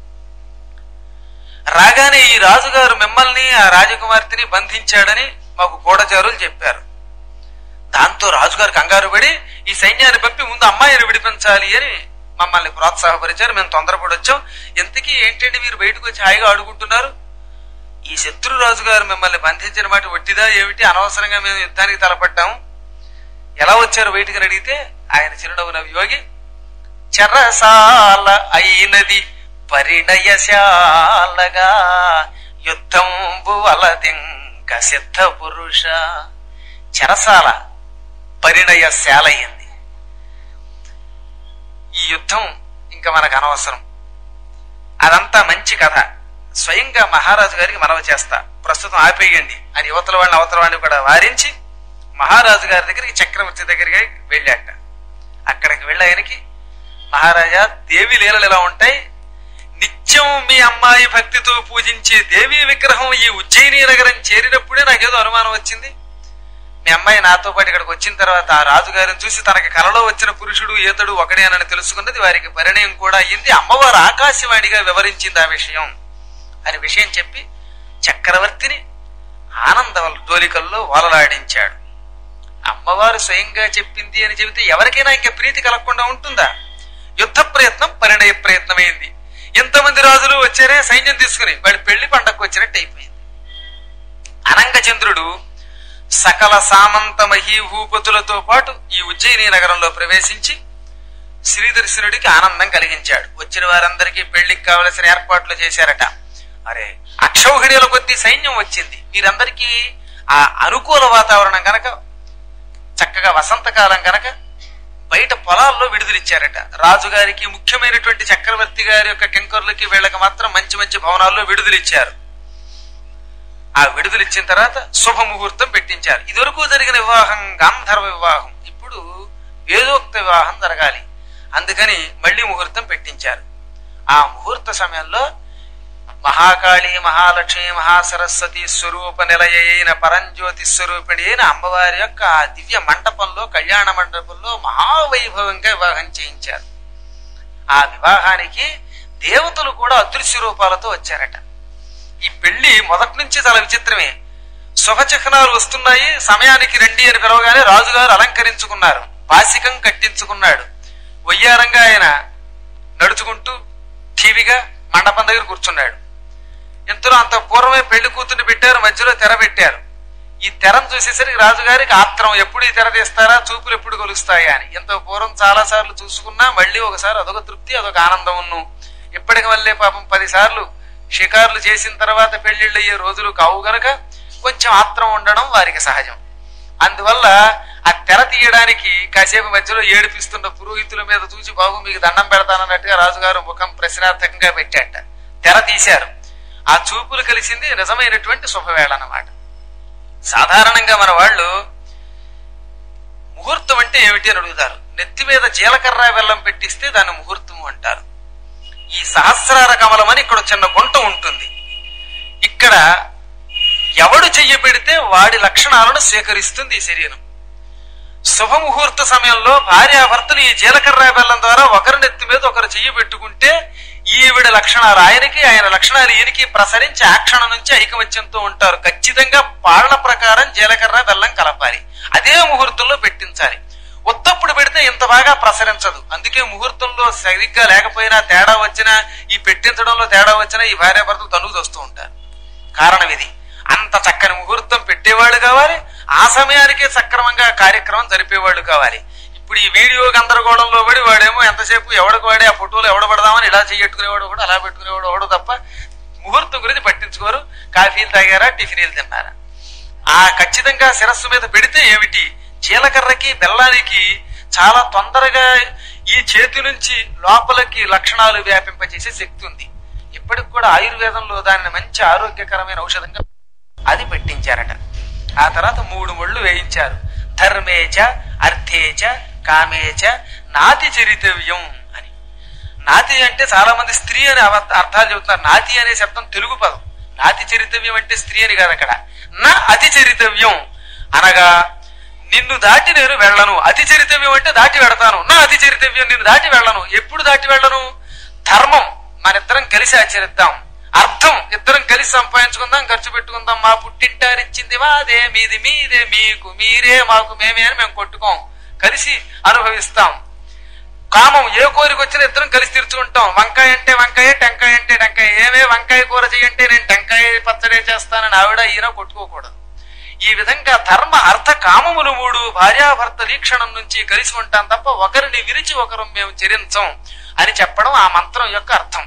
Speaker 2: రాగానే ఈ రాజుగారు మిమ్మల్ని ఆ రాజకుమార్తెని బంధించాడని మాకు గూఢచారులు చెప్పారు దాంతో రాజుగారు కంగారు పడి ఈ సైన్యాన్ని పంపి ముందు అమ్మాయిని విడిపించాలి అని మమ్మల్ని ప్రోత్సాహపరిచారు మేము తొందరపడి వచ్చాం ఇంతకీ ఏంటంటే మీరు బయటకు వచ్చి హాయిగా అడుగుంటున్నారు ఈ శత్రు రాజు గారు మిమ్మల్ని బంధించిన మాట వట్టిదా ఏమిటి అనవసరంగా మేము యుద్ధానికి తలపడ్డాము ఎలా వచ్చారు బయటికి అని అడిగితే ఆయన చిరునవ్వు నవ్వు యోగి చెరసాల అయినది పరిణయశాలగా యుద్ధంబు వలదింక సిద్ధ పురుష చెరసాల పరిణయశాల అయింది ఈ యుద్ధం ఇంకా మనకు అనవసరం అదంతా మంచి కథ స్వయంగా మహారాజు గారికి మనవి చేస్తా ప్రస్తుతం ఆపేయండి అని యువతల వాళ్ళని అవతల వాళ్ళని కూడా వారించి మహారాజు గారి దగ్గరికి చక్రవర్తి దగ్గరికి వెళ్ళాట అక్కడికి వెళ్ళి ఆయనకి మహారాజా దేవి లీలలు ఎలా ఉంటాయి నిత్యం మీ అమ్మాయి భక్తితో పూజించే దేవి విగ్రహం ఈ ఉజ్జయిని నగరం చేరినప్పుడే నాకేదో అనుమానం వచ్చింది మీ అమ్మాయి నాతో పాటు ఇక్కడికి వచ్చిన తర్వాత ఆ రాజుగారిని చూసి తనకి కలలో వచ్చిన పురుషుడు ఈతడు ఒకడేనని తెలుసుకున్నది వారికి పరిణయం కూడా అయ్యింది అమ్మవారు ఆకాశవాణిగా వివరించింది ఆ విషయం అని విషయం చెప్పి చక్రవర్తిని ఆనంద డోలికల్లో ఓలలాడించాడు అమ్మవారు స్వయంగా చెప్పింది అని చెబితే ఎవరికైనా ఇంకా ప్రీతి కలగకుండా ఉంటుందా యుద్ధ ప్రయత్నం పరిణయ ప్రయత్నమైంది ఎంతమంది రాజులు వచ్చారే సైన్యం తీసుకుని వాడి పెళ్లి పండగకు వచ్చినట్టు అయిపోయింది అనంగచంద్రుడు సకల సామంత మహీభూపతులతో పాటు ఈ ఉజ్జయిని నగరంలో ప్రవేశించి శ్రీదర్శనుడికి ఆనందం కలిగించాడు వచ్చిన వారందరికీ పెళ్లికి కావలసిన ఏర్పాట్లు చేశారట అరే అక్షౌహిణీల కొద్ది సైన్యం వచ్చింది వీరందరికీ ఆ అనుకూల వాతావరణం గనక చక్కగా వసంతకాలం గనక బయట పొలాల్లో విడుదలిచ్చారట రాజుగారికి ముఖ్యమైనటువంటి చక్రవర్తి గారి యొక్క కింకర్లకి వీళ్ళకి మాత్రం మంచి మంచి భవనాల్లో విడుదలిచ్చారు ఆ విడుదలిచ్చిన తర్వాత శుభముహూర్తం పెట్టించారు ఇదివరకు జరిగిన వివాహం గాంధర్వ వివాహం ఇప్పుడు వేదోక్త వివాహం జరగాలి అందుకని మళ్ళీ ముహూర్తం పెట్టించారు ఆ ముహూర్త సమయంలో మహాకాళి మహాలక్ష్మి మహాసరస్వతి స్వరూప నిలయైన పరంజ్యోతి స్వరూపిణి అయిన అమ్మవారి యొక్క ఆ దివ్య మండపంలో కళ్యాణ మండపంలో మహావైభవంగా వివాహం చేయించారు ఆ వివాహానికి దేవతలు కూడా అదృశ్య రూపాలతో వచ్చారట ఈ పెళ్లి మొదటి నుంచి చాలా విచిత్రమే శుభ చిహ్నాలు వస్తున్నాయి సమయానికి రండి అని పిలవగానే రాజుగారు అలంకరించుకున్నారు పాసికం కట్టించుకున్నాడు వయ్యారంగా ఆయన నడుచుకుంటూ టీవీగా మండపం దగ్గర కూర్చున్నాడు ఇంతలో అంత పూర్వమే పెళ్లి కూతుర్ని పెట్టారు మధ్యలో తెర పెట్టారు ఈ తెరను చూసేసరికి రాజుగారికి ఆత్రం ఎప్పుడు ఈ తెర తీస్తారా చూపులు ఎప్పుడు కొలుస్తాయా అని ఇంత పూర్వం చాలా సార్లు చూసుకున్నా మళ్ళీ ఒకసారి అదొక తృప్తి అదొక ఆనందం ఉన్ను ఇప్పటికి వల్లే పాపం పది సార్లు షికార్లు చేసిన తర్వాత పెళ్లిళ్ళు అయ్యే రోజులు కావు గనక కొంచెం ఆత్రం ఉండడం వారికి సహజం అందువల్ల ఆ తెర తీయడానికి కాసేపు మధ్యలో ఏడిపిస్తున్న పురోహితుల మీద చూసి బాబు మీకు దండం పెడతానన్నట్టుగా రాజుగారు ముఖం ప్రశ్నార్థకంగా పెట్టాట తెర తీశారు ఆ చూపులు కలిసింది నిజమైనటువంటి శుభవేళ అన్నమాట సాధారణంగా మన వాళ్ళు ముహూర్తం అంటే ఏమిటి అని అడుగుతారు నెత్తి మీద జీలకర్ర బెల్లం పెట్టిస్తే దాన్ని ముహూర్తము అంటారు ఈ సహస్రార కమలం అని ఇక్కడ చిన్న గుంట ఉంటుంది ఇక్కడ ఎవడు చెయ్యి పెడితే వాడి లక్షణాలను స్వీకరిస్తుంది ఈ శరీరం శుభముహూర్త సమయంలో భార్యాభర్తలు ఈ జీలకర్ర బెల్లం ద్వారా ఒకరి నెత్తి మీద ఒకరు చెయ్యి పెట్టుకుంటే ఈవిడ లక్షణాలు ఆయనకి ఆయన లక్షణాలు ఈయనకి ప్రసరించి ఆ క్షణం నుంచి ఐకమత్యంతో ఉంటారు ఖచ్చితంగా పాలన ప్రకారం జీలకర్ర బెల్లం కలపాలి అదే ముహూర్తంలో పెట్టించాలి ఉత్తప్పుడు పెడితే ఇంత బాగా ప్రసరించదు అందుకే ముహూర్తంలో సరిగ్గా లేకపోయినా తేడా వచ్చినా ఈ పెట్టించడంలో తేడా వచ్చినా ఈ భార్యాభర్తలు తనుగు వస్తూ ఉంటారు కారణం ఇది అంత చక్కని ముహూర్తం పెట్టేవాళ్ళు కావాలి ఆ సమయానికే సక్రమంగా కార్యక్రమం జరిపేవాళ్ళు కావాలి ఇప్పుడు ఈ వీడియో గందరగోళంలో పడి వాడేమో ఎంతసేపు ఎవడికి వాడే ఆ ఫోటోలు ఎవడ పడదామని ఇలా చెయ్యట్టుకునేవాడు కూడా అలా పెట్టుకునేవాడు ఎవడు తప్ప ముహూర్తం గురించి పట్టించుకోరు కాఫీలు తాగారా టిఫినీలు తిన్నారా ఆ ఖచ్చితంగా శిరస్సు మీద పెడితే ఏమిటి జీలకర్రకి బెల్లానికి చాలా తొందరగా ఈ చేతి నుంచి లోపలికి లక్షణాలు వ్యాపింపచేసే శక్తి ఉంది ఇప్పటికి కూడా ఆయుర్వేదంలో దానిని మంచి ఆరోగ్యకరమైన ఔషధంగా అది పెట్టించారట ఆ తర్వాత మూడు ముళ్ళు వేయించారు ధర్మేచ అర్థేచ కామేచ నాతి చరితవ్యం అని నాతి అంటే చాలా మంది స్త్రీ అని అవ- అర్థాలు చెబుతున్నారు నాతి అనే శబ్దం తెలుగు పదం నాతి చరితవ్యం అంటే స్త్రీ అని కాదు అక్కడ నా అతి చరితవ్యం అనగా నిన్ను దాటి నేను వెళ్ళను అతి చరితవ్యం అంటే దాటి వెడతాను నా అతి చరితవ్యం నిన్ను దాటి వెళ్ళను ఎప్పుడు దాటి వెళ్ళను ధర్మం మనిద్దరం కలిసి ఆచరిద్దాం అర్థం ఇద్దరం కలిసి సంపాదించుకుందాం ఖర్చు పెట్టుకుందాం మా పుట్టింటారిచ్చింది మాదే మీది మీదే మీకు మీరే మాకు మేమే అని మేము కొట్టుకోం కలిసి అనుభవిస్తాం కామం ఏ కోరిక వచ్చినా ఇద్దరం కలిసి తీర్చుకుంటాం వంకాయ అంటే వంకాయ టెంకాయ అంటే టెంకాయ ఏమే వంకాయ కూర చేయంటే నేను టెంకాయ పచ్చడే చేస్తానని ఆవిడ ఈయన కొట్టుకోకూడదు ఈ విధంగా ధర్మ అర్థ కామములు మూడు భార్యాభర్త వీక్షణం నుంచి కలిసి ఉంటాం తప్ప ఒకరిని విరిచి ఒకరు మేము చెరించం అని చెప్పడం ఆ మంత్రం యొక్క అర్థం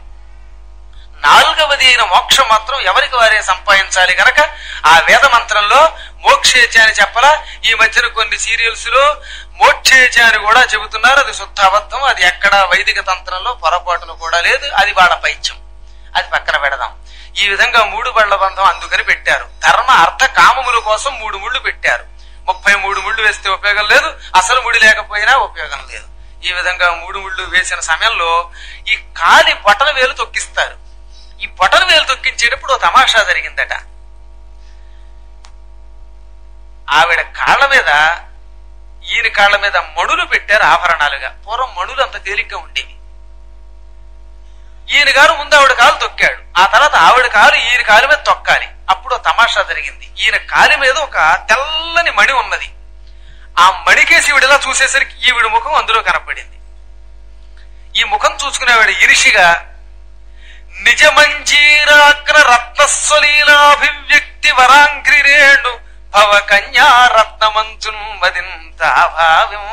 Speaker 2: నాలుగవది అయిన మోక్షం మాత్రం ఎవరికి వారే సంపాదించాలి గనక ఆ వేద మంత్రంలో మోక్షేచ అని చెప్పలా ఈ మధ్యన కొన్ని సీరియల్స్ లో మోక్షేచ అని కూడా చెబుతున్నారు అది శుద్ధ అబద్ధం అది ఎక్కడ వైదిక తంత్రంలో పొరపాటును కూడా లేదు అది వాళ్ళ పైత్యం అది పక్కన పెడదాం ఈ విధంగా మూడు బళ్ళ బంధం అందుకని పెట్టారు ధర్మ అర్థ కామముల కోసం మూడు ముళ్ళు పెట్టారు ముప్పై మూడు ముళ్ళు వేస్తే ఉపయోగం లేదు అసలు ముడి లేకపోయినా ఉపయోగం లేదు ఈ విధంగా మూడు ముళ్ళు వేసిన సమయంలో ఈ కాలి బొటన వేలు తొక్కిస్తారు ఈ బొటన వేలు తొక్కించేటప్పుడు ఓ తమాషా జరిగిందట ఆవిడ కాళ్ళ మీద ఈయన కాళ్ళ మీద మణులు పెట్టారు ఆభరణాలుగా పూర్వం మణులు అంత తేలిగ్గా ఉండేవి ఈయన గారు ముందు ఆవిడ కాలు తొక్కాడు ఆ తర్వాత ఆవిడ కాలు ఈయన కాలు మీద తొక్కాలి అప్పుడు ఓ తమాషా జరిగింది ఈయన కాలి మీద ఒక తెల్లని మణి ఉన్నది ఆ మణికేసి ఈవిడలా చూసేసరికి ఈవిడ ముఖం అందులో కనపడింది ఈ ముఖం చూసుకునేవాడు ఇరిషిగా నిజమంజీరాగ్ర రత్నస్వలీలాభివ్యక్తి వరాంగ్రిరేణు భవ కన్యా రత్నమంచున్ మదింతాభావ్యం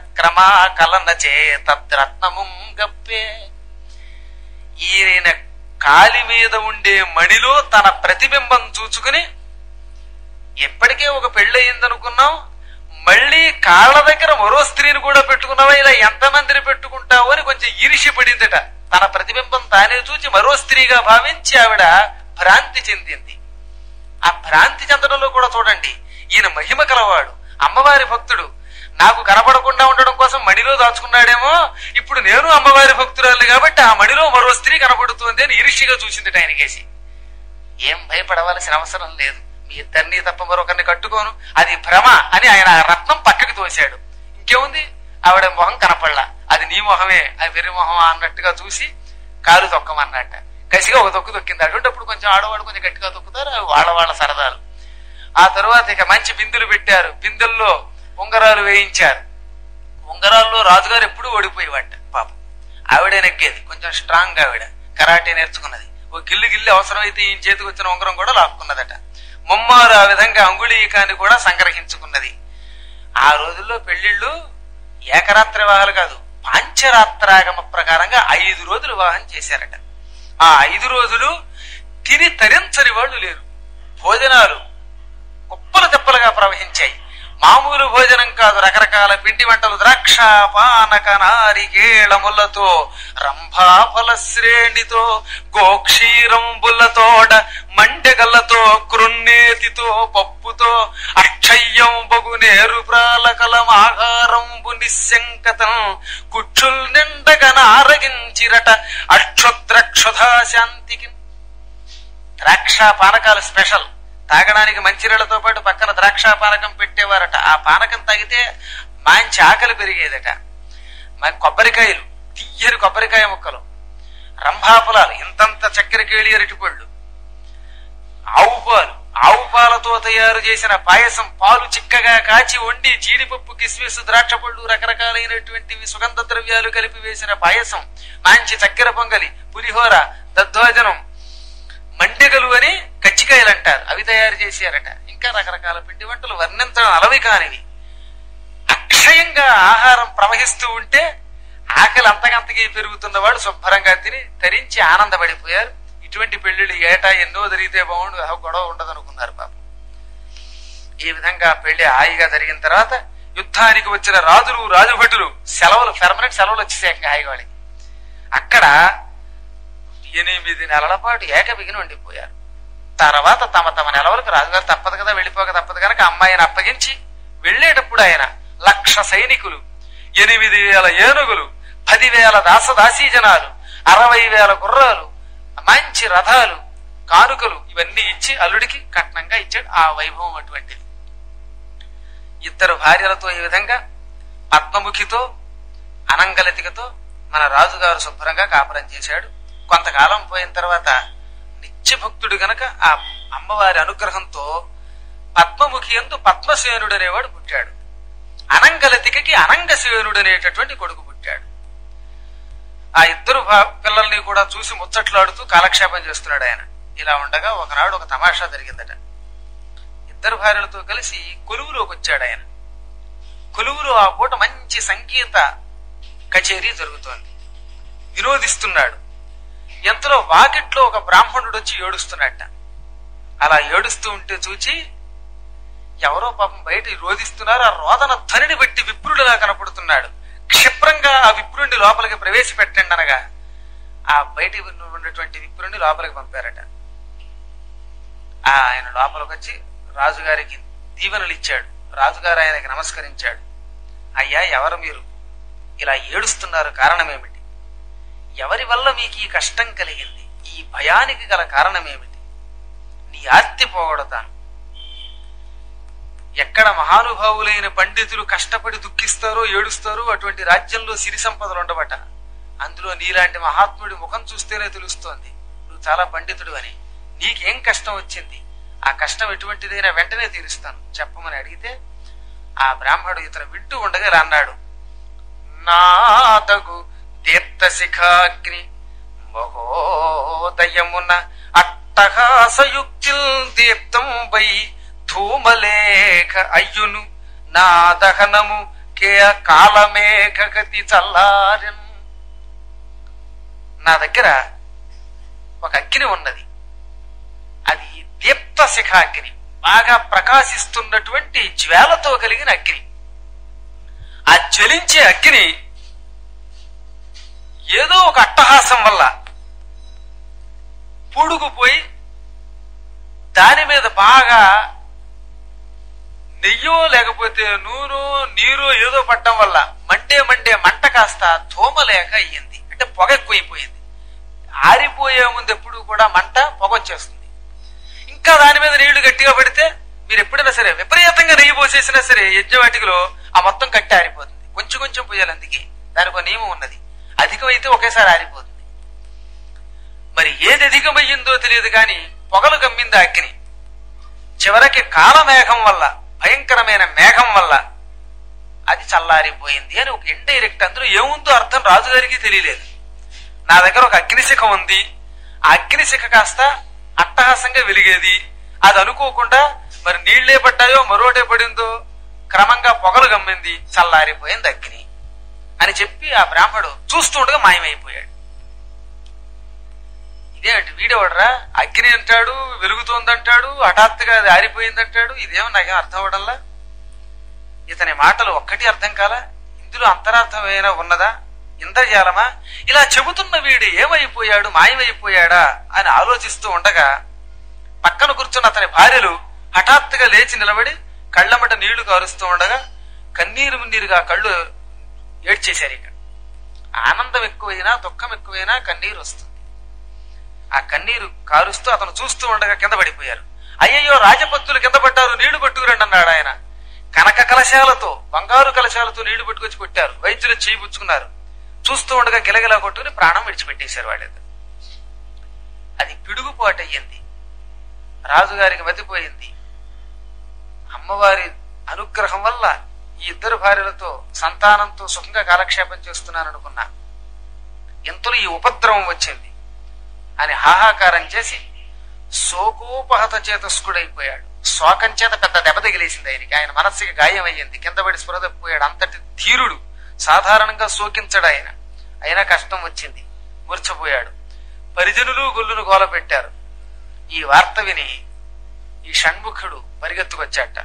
Speaker 2: పశుపక్రమా కలన చేతద్రత్నముం గప్పే ఈయన కాలి మీద ఉండే మణిలో తన ప్రతిబింబం చూచుకుని ఎప్పటికే ఒక పెళ్ళయిందనుకున్నాం మళ్ళీ కాళ్ళ దగ్గర మరో స్త్రీని కూడా పెట్టుకున్నావా ఇలా ఎంతమందిని పెట్టుకుంటావు అని కొంచెం ఈర్ష్య పడిందట తన ప్రతిబింబం తానే చూచి మరో స్త్రీగా భావించి ఆవిడ భ్రాంతి చెందింది ఆ భ్రాంతి చెందడంలో కూడా చూడండి ఈయన మహిమ కలవాడు అమ్మవారి భక్తుడు నాకు కనపడకుండా ఉండడం కోసం మణిలో దాచుకున్నాడేమో ఇప్పుడు నేను అమ్మవారి భక్తురాలు కాబట్టి ఆ మణిలో మరో స్త్రీ కనపడుతుంది అని ఇరిషిగా చూసింది ఆయనకేసి ఏం భయపడవలసిన అవసరం లేదు మీ ఇద్దరిని తప్ప మరొకరిని కట్టుకోను అది భ్రమ అని ఆయన ఆ రత్నం పక్కకి తోశాడు ఇంకేముంది ఆవిడ మొహం కనపడలా అది నీ మొహమే అది వెర్రి మొహం అన్నట్టుగా చూసి కాలు తొక్కమన్నట్ట కసిగా ఒక తొక్కు తొక్కింది అటువంటిప్పుడు కొంచెం ఆడవాడు కొంచెం గట్టిగా తొక్కుతారు అవి వాళ్ళ వాళ్ళ సరదాలు ఆ తరువాత ఇక మంచి బిందులు పెట్టారు బిందెల్లో ఉంగరాలు వేయించారు ఉంగరాల్లో రాజుగారు ఎప్పుడూ ఓడిపోయేవాట పాపం ఆవిడే నెక్కేది కొంచెం స్ట్రాంగ్ ఆవిడ కరాటే నేర్చుకున్నది ఓ గిల్లి గిల్లి అవసరమైతే ఈ చేతికి వచ్చిన ఉంగరం కూడా లాక్కున్నదట ముమ్మారు ఆ విధంగా అంగుళీకాన్ని కూడా సంగ్రహించుకున్నది ఆ రోజుల్లో పెళ్లిళ్ళు ఏకరాత్రి వివాహాలు కాదు పాంచరాత్రాగమ ప్రకారంగా ఐదు రోజులు వివాహం చేశారట ఆ ఐదు రోజులు తిని తరించని వాళ్ళు లేరు భోజనాలు కుప్పలు తెప్పలుగా ప్రవహించాయి మామూలు భోజనం కాదు రకరకాల పిండి వంటలు ద్రాక్ష పానక నారికేళములతో రంభాఫల శ్రేణితో గోక్షీరంబులతోడ మండెగల్లతో కృన్నేతితో పప్పుతో అక్షయ్యం బగునేరు ప్రాలకలం ఆహారంబు నిశంకతం కుక్షుల్ నిండగనారగించిరట అక్షుద్రక్షుధా శాంతికి ద్రాక్ష పానకాలు స్పెషల్ తాగడానికి మంచినీళ్లతో పాటు పక్కన ద్రాక్ష పానకం పెట్టేవారట ఆ పానకం తాగితే మంచి ఆకలి పెరిగేదట మరి కొబ్బరికాయలు తీయని కొబ్బరికాయ ముక్కలు రంభాఫలాలు ఇంతంత చక్కెర కేళి అరటిపళ్ళు ఆవు పాలు ఆవు పాలతో తయారు చేసిన పాయసం పాలు చిక్కగా కాచి వండి జీడిపప్పు కిస్మిస్ ద్రాక్ష పళ్ళు రకరకాలైనటువంటివి సుగంధ ద్రవ్యాలు కలిపి వేసిన పాయసం మంచి చక్కెర పొంగలి పులిహోర దద్దోజనం మండెగలు అని కచ్చికాయలు అంటారు అవి తయారు చేశారట ఇంకా రకరకాల పిండి వంటలు వర్ణించడం అలవి కానివి అక్షయంగా ఆహారం ప్రవహిస్తూ ఉంటే ఆకలి అంతకంతకి పెరుగుతున్న వాళ్ళు శుభ్రంగా తిని తరించి ఆనందపడిపోయారు ఇటువంటి పెళ్లిళ్ళు ఏటా ఎన్నో జరిగితే బాగుండు ఆ గొడవ ఉండదు అనుకున్నారు పాపం ఈ విధంగా పెళ్లి హాయిగా జరిగిన తర్వాత యుద్ధానికి వచ్చిన రాజులు రాజభటులు సెలవులు పెర్మనెంట్ సెలవులు వచ్చేసాక హాయిగా వాళ్ళకి అక్కడ ఎనిమిది నెలల పాటు ఏకబిగిన ఉండిపోయారు తర్వాత తమ తమ నెలవులకు రాజుగారు తప్పదు కదా వెళ్ళిపోక తప్పదు కనుక అమ్మాయిని అప్పగించి వెళ్ళేటప్పుడు ఆయన లక్ష సైనికులు ఎనిమిది వేల ఏనుగులు పదివేల దాసదాసీ జనాలు అరవై వేల గుర్రాలు మంచి రథాలు కానుకలు ఇవన్నీ ఇచ్చి అల్లుడికి కట్నంగా ఇచ్చాడు ఆ వైభవం అటువంటిది ఇద్దరు భార్యలతో ఈ విధంగా పద్మముఖితో అనంగలతికతో మన రాజుగారు శుభ్రంగా కాపురం చేశాడు కొంతకాలం పోయిన తర్వాత నిత్యభక్తుడు గనక ఆ అమ్మవారి అనుగ్రహంతో పద్మముఖి ఎందు పద్మసేనుడు అనేవాడు పుట్టాడు అనంగలతికకి అనంగసేనుడు అనేటటువంటి కొడుకు పుట్టాడు ఆ ఇద్దరు భా- పిల్లల్ని కూడా చూసి ముచ్చట్లాడుతూ కాలక్షేపం చేస్తున్నాడు ఆయన ఇలా ఉండగా ఒకనాడు ఒక తమాషా జరిగిందట ఇద్దరు భార్యలతో కలిసి కొలువులోకి వచ్చాడు ఆయన కొలువులో ఆ పూట మంచి సంగీత కచేరీ జరుగుతోంది వినోదిస్తున్నాడు ఎంతలో వాకిట్లో ఒక బ్రాహ్మణుడు వచ్చి ఏడుస్తున్నట్ట అలా ఏడుస్తూ ఉంటే చూచి ఎవరో పాపం బయట రోధిస్తున్నారు ఆ రోదన ధ్వనిని బట్టి విప్రుడిలా కనపడుతున్నాడు క్షిప్రంగా ఆ విప్రుడిని లోపలికి ప్రవేశపెట్టండి అనగా ఆ బయట ఉన్నటువంటి విప్రుడిని లోపలికి పంపారట ఆ ఆయన లోపలికి వచ్చి రాజుగారికి దీవెనలు ఇచ్చాడు రాజుగారు ఆయనకి నమస్కరించాడు అయ్యా ఎవరు మీరు ఇలా ఏడుస్తున్నారు కారణమేమిటి ఎవరి వల్ల మీకు ఈ కష్టం కలిగింది ఈ భయానికి గల కారణమేమిటి నీ ఆర్తి పోగొడతాను ఎక్కడ మహానుభావులైన పండితులు కష్టపడి దుఃఖిస్తారో ఏడుస్తారో అటువంటి రాజ్యంలో సిరి సంపదలు ఉండబట అందులో నీలాంటి మహాత్ముడి ముఖం చూస్తేనే తెలుస్తోంది నువ్వు చాలా పండితుడు అని నీకేం కష్టం వచ్చింది ఆ కష్టం ఎటువంటిదైనా వెంటనే తీరుస్తాను చెప్పమని అడిగితే ఆ బ్రాహ్మడు ఇతను వింటూ ఉండగా ఇలా అన్నాడు నాదగు దీప్త శిఖాగ్ని మహోదయమున అట్టహాసయుక్తిల్ దీప్తం వై ధూమలేఖ అయ్యును నా దహనము కే కాలమేఘ గతి చల్లారెన్ నా దగ్గర ఒక అగ్ని ఉన్నది అది దీప్త శిఖాగ్ని బాగా ప్రకాశిస్తున్నటువంటి జ్వాలతో కలిగిన అగ్ని ఆ జ్వలించే అగ్ని ఏదో ఒక అట్టహాసం వల్ల పూడుకుపోయి దాని మీద బాగా నెయ్యో లేకపోతే నూనె నీరు ఏదో పట్టడం వల్ల మండే మండే మంట కాస్త ధూమ లేక అయ్యింది అంటే పొగ ఎక్కువైపోయింది ఆరిపోయే ముందు ఎప్పుడు కూడా మంట పొగ వచ్చేస్తుంది ఇంకా దాని మీద నీళ్లు గట్టిగా పడితే మీరు ఎప్పుడైనా సరే విపరీతంగా నెయ్యి పోసేసినా సరే యజ్ఞవాటికలో ఆ మొత్తం కట్టి ఆరిపోతుంది కొంచెం కొంచెం పోయాలి అందుకే దానికి ఒక నియమం ఉన్నది అధికమైతే ఒకేసారి ఆరిపోతుంది మరి ఏది అధికమయ్యిందో తెలియదు కానీ పొగలు గమ్మింది ఆ అగ్ని చివరికి కాలమేఘం వల్ల భయంకరమైన మేఘం వల్ల అది చల్లారిపోయింది అని ఒక ఇండైరెక్ట్ అందులో ఏముందో అర్థం రాజుగారికి తెలియలేదు నా దగ్గర ఒక అగ్నిశిఖ ఉంది ఆ అగ్నిశిఖ కాస్త అట్టహాసంగా వెలిగేది అది అనుకోకుండా మరి నీళ్లే పడ్డాయో మరోటే పడిందో క్రమంగా పొగలు గమ్మింది చల్లారిపోయింది అగ్ని అని చెప్పి ఆ బ్రాహ్మడు చూస్తూ ఉండగా మాయమైపోయాడు ఇదేమిటి వీడేవాడరా అగ్ని అంటాడు వెలుగుతోందంటాడు హఠాత్తుగా అది ఆరిపోయిందంటాడు ఇదేమో నాకేం అర్థం అవడంలా ఇతని మాటలు ఒక్కటి అర్థం కాలా ఇందులో అంతరార్థమైనా ఉన్నదా ఇంద్రజాలమా ఇలా చెబుతున్న వీడు ఏమైపోయాడు మాయమైపోయాడా అని ఆలోచిస్తూ ఉండగా పక్కన కూర్చున్న అతని భార్యలు హఠాత్తుగా లేచి నిలబడి కళ్ళమట నీళ్లు కారుస్తూ ఉండగా కన్నీరు నీరుగా కళ్ళు ఏడ్చేశారు ఇక ఆనందం ఎక్కువైనా దుఃఖం ఎక్కువైనా కన్నీరు వస్తుంది ఆ కన్నీరు కారుస్తూ అతను చూస్తూ ఉండగా కింద పడిపోయారు అయ్యయ్యో రాజపత్తులు కింద పడ్డారు నీళ్లు పట్టుకురండి అన్నాడు ఆయన కనక కలశాలతో బంగారు కలశాలతో నీళ్లు పట్టుకొచ్చి కొట్టారు వైద్యులు చేయి పుచ్చుకున్నారు చూస్తూ ఉండగా గిలగిలా కొట్టుకుని ప్రాణం విడిచిపెట్టేశారు వాళ్ళిద్దరు అది పిడుగుపాటు అయ్యింది రాజుగారికి మతిపోయింది అమ్మవారి అనుగ్రహం వల్ల ఈ ఇద్దరు భార్యలతో సంతానంతో సుఖంగా కాలక్షేపం చేస్తున్నాను అనుకున్నా ఇంతలో ఈ ఉపద్రవం వచ్చింది అని హాహాకారం చేసి శోకోపహత చేతస్కుడైపోయాడు శోకం చేత పెద్ద దెబ్బ తగిలేసింది ఆయనకి ఆయన మనస్సుకి గాయం అయ్యింది కింద పడి స్పృహ తప్పిపోయాడు అంతటి ధీరుడు సాధారణంగా శోకించడు ఆయన అయినా కష్టం వచ్చింది మూర్చపోయాడు పరిజనులు గొల్లును గోల పెట్టారు ఈ వార్త విని ఈ షణ్ముఖుడు పరిగెత్తుకొచ్చాట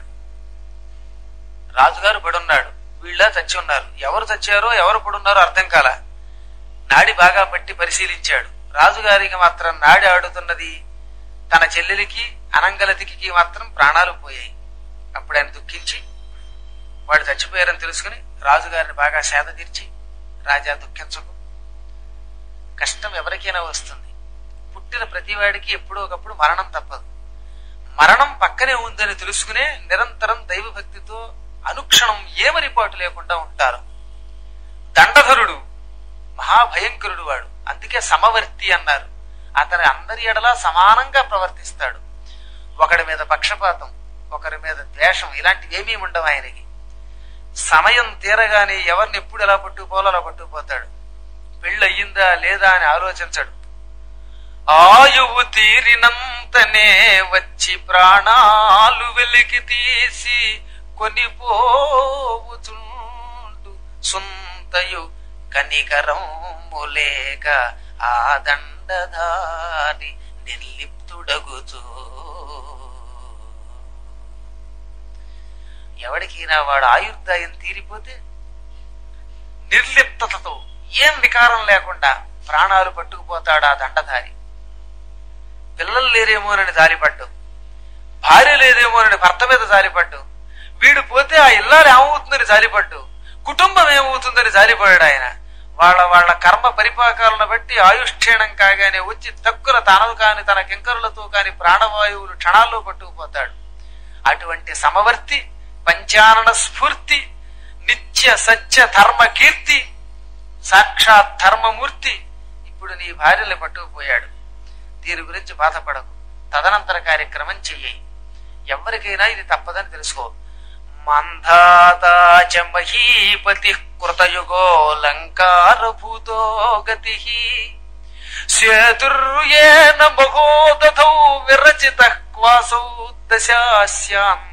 Speaker 2: రాజుగారు పడున్నాడు వీళ్ళ చచ్చి ఉన్నారు ఎవరు చచ్చారో ఎవరు పడున్నారో అర్థం కాల నాడి బాగా పట్టి పరిశీలించాడు రాజుగారికి మాత్రం నాడి ఆడుతున్నది తన చెల్లెలికి అనంగలతికి మాత్రం ప్రాణాలు పోయాయి అప్పుడు ఆయన దుఃఖించి వాడు చచ్చిపోయారని తెలుసుకుని రాజుగారిని బాగా సేద తీర్చి రాజా దుఃఖించకు కష్టం ఎవరికైనా వస్తుంది పుట్టిన ప్రతివాడికి ఎప్పుడో ఒకప్పుడు మరణం తప్పదు మరణం పక్కనే ఉందని తెలుసుకునే నిరంతరం దైవభక్తితో అనుక్షణం ఏమరిపాటు లేకుండా ఉంటారు దండధరుడు మహాభయంకరుడు వాడు అందుకే సమవర్తి అన్నారు అతని అందరి ఎడలా సమానంగా ప్రవర్తిస్తాడు ఒకడి మీద పక్షపాతం ఒకరి మీద ద్వేషం ఇలాంటివి ఏమీ ఉండవు ఆయనకి సమయం తీరగానే ఎవరిని ఎప్పుడు ఎలా పట్టుకుపోవాలో అలా పట్టుకుపోతాడు పెళ్ళి అయ్యిందా లేదా అని ఆలోచించడు ఆయువు తీరినంతనే వచ్చి ప్రాణాలు వెలికి తీసి కొనిపోవుచుండు సుంతయు కనికరము లేక ఆ దండధారి నిర్లిప్తుడగుచూ ఎవడికైనా వాడు ఆయుర్దాయం తీరిపోతే నిర్లిప్తతతో ఏం వికారం లేకుండా ప్రాణాలు పట్టుకుపోతాడా దండధారి పిల్లలు లేరేమోనని జాలిపడ్డు భార్య లేదేమోనని భర్త మీద జాలిపడ్డు వీడు పోతే ఆ ఇల్లాలు ఏమవుతుందని జాలిపడ్డు కుటుంబం ఏమవుతుందని జాలిపడాడు ఆయన వాళ్ళ వాళ్ళ కర్మ పరిపాకాలను బట్టి ఆయుష్క్షీణం కాగానే వచ్చి తక్కువ తనదు కాని తన కింకరులతో కాని ప్రాణవాయువులు క్షణాల్లో పట్టుకుపోతాడు అటువంటి సమవర్తి పంచానన స్ఫూర్తి నిత్య సత్య ధర్మ కీర్తి సాక్షాత్ ధర్మమూర్తి ఇప్పుడు నీ భార్యలు పట్టుకుపోయాడు దీని గురించి బాధపడకు తదనంతర కార్యక్రమం చెయ్యి ఎవరికైనా ఇది తప్పదని తెలుసుకో మంధాతాచ మహీపతి కృతయుగో లంకార భూతో గతి సేతుర్యేన మహోదధౌ విరచిత క్వాసౌ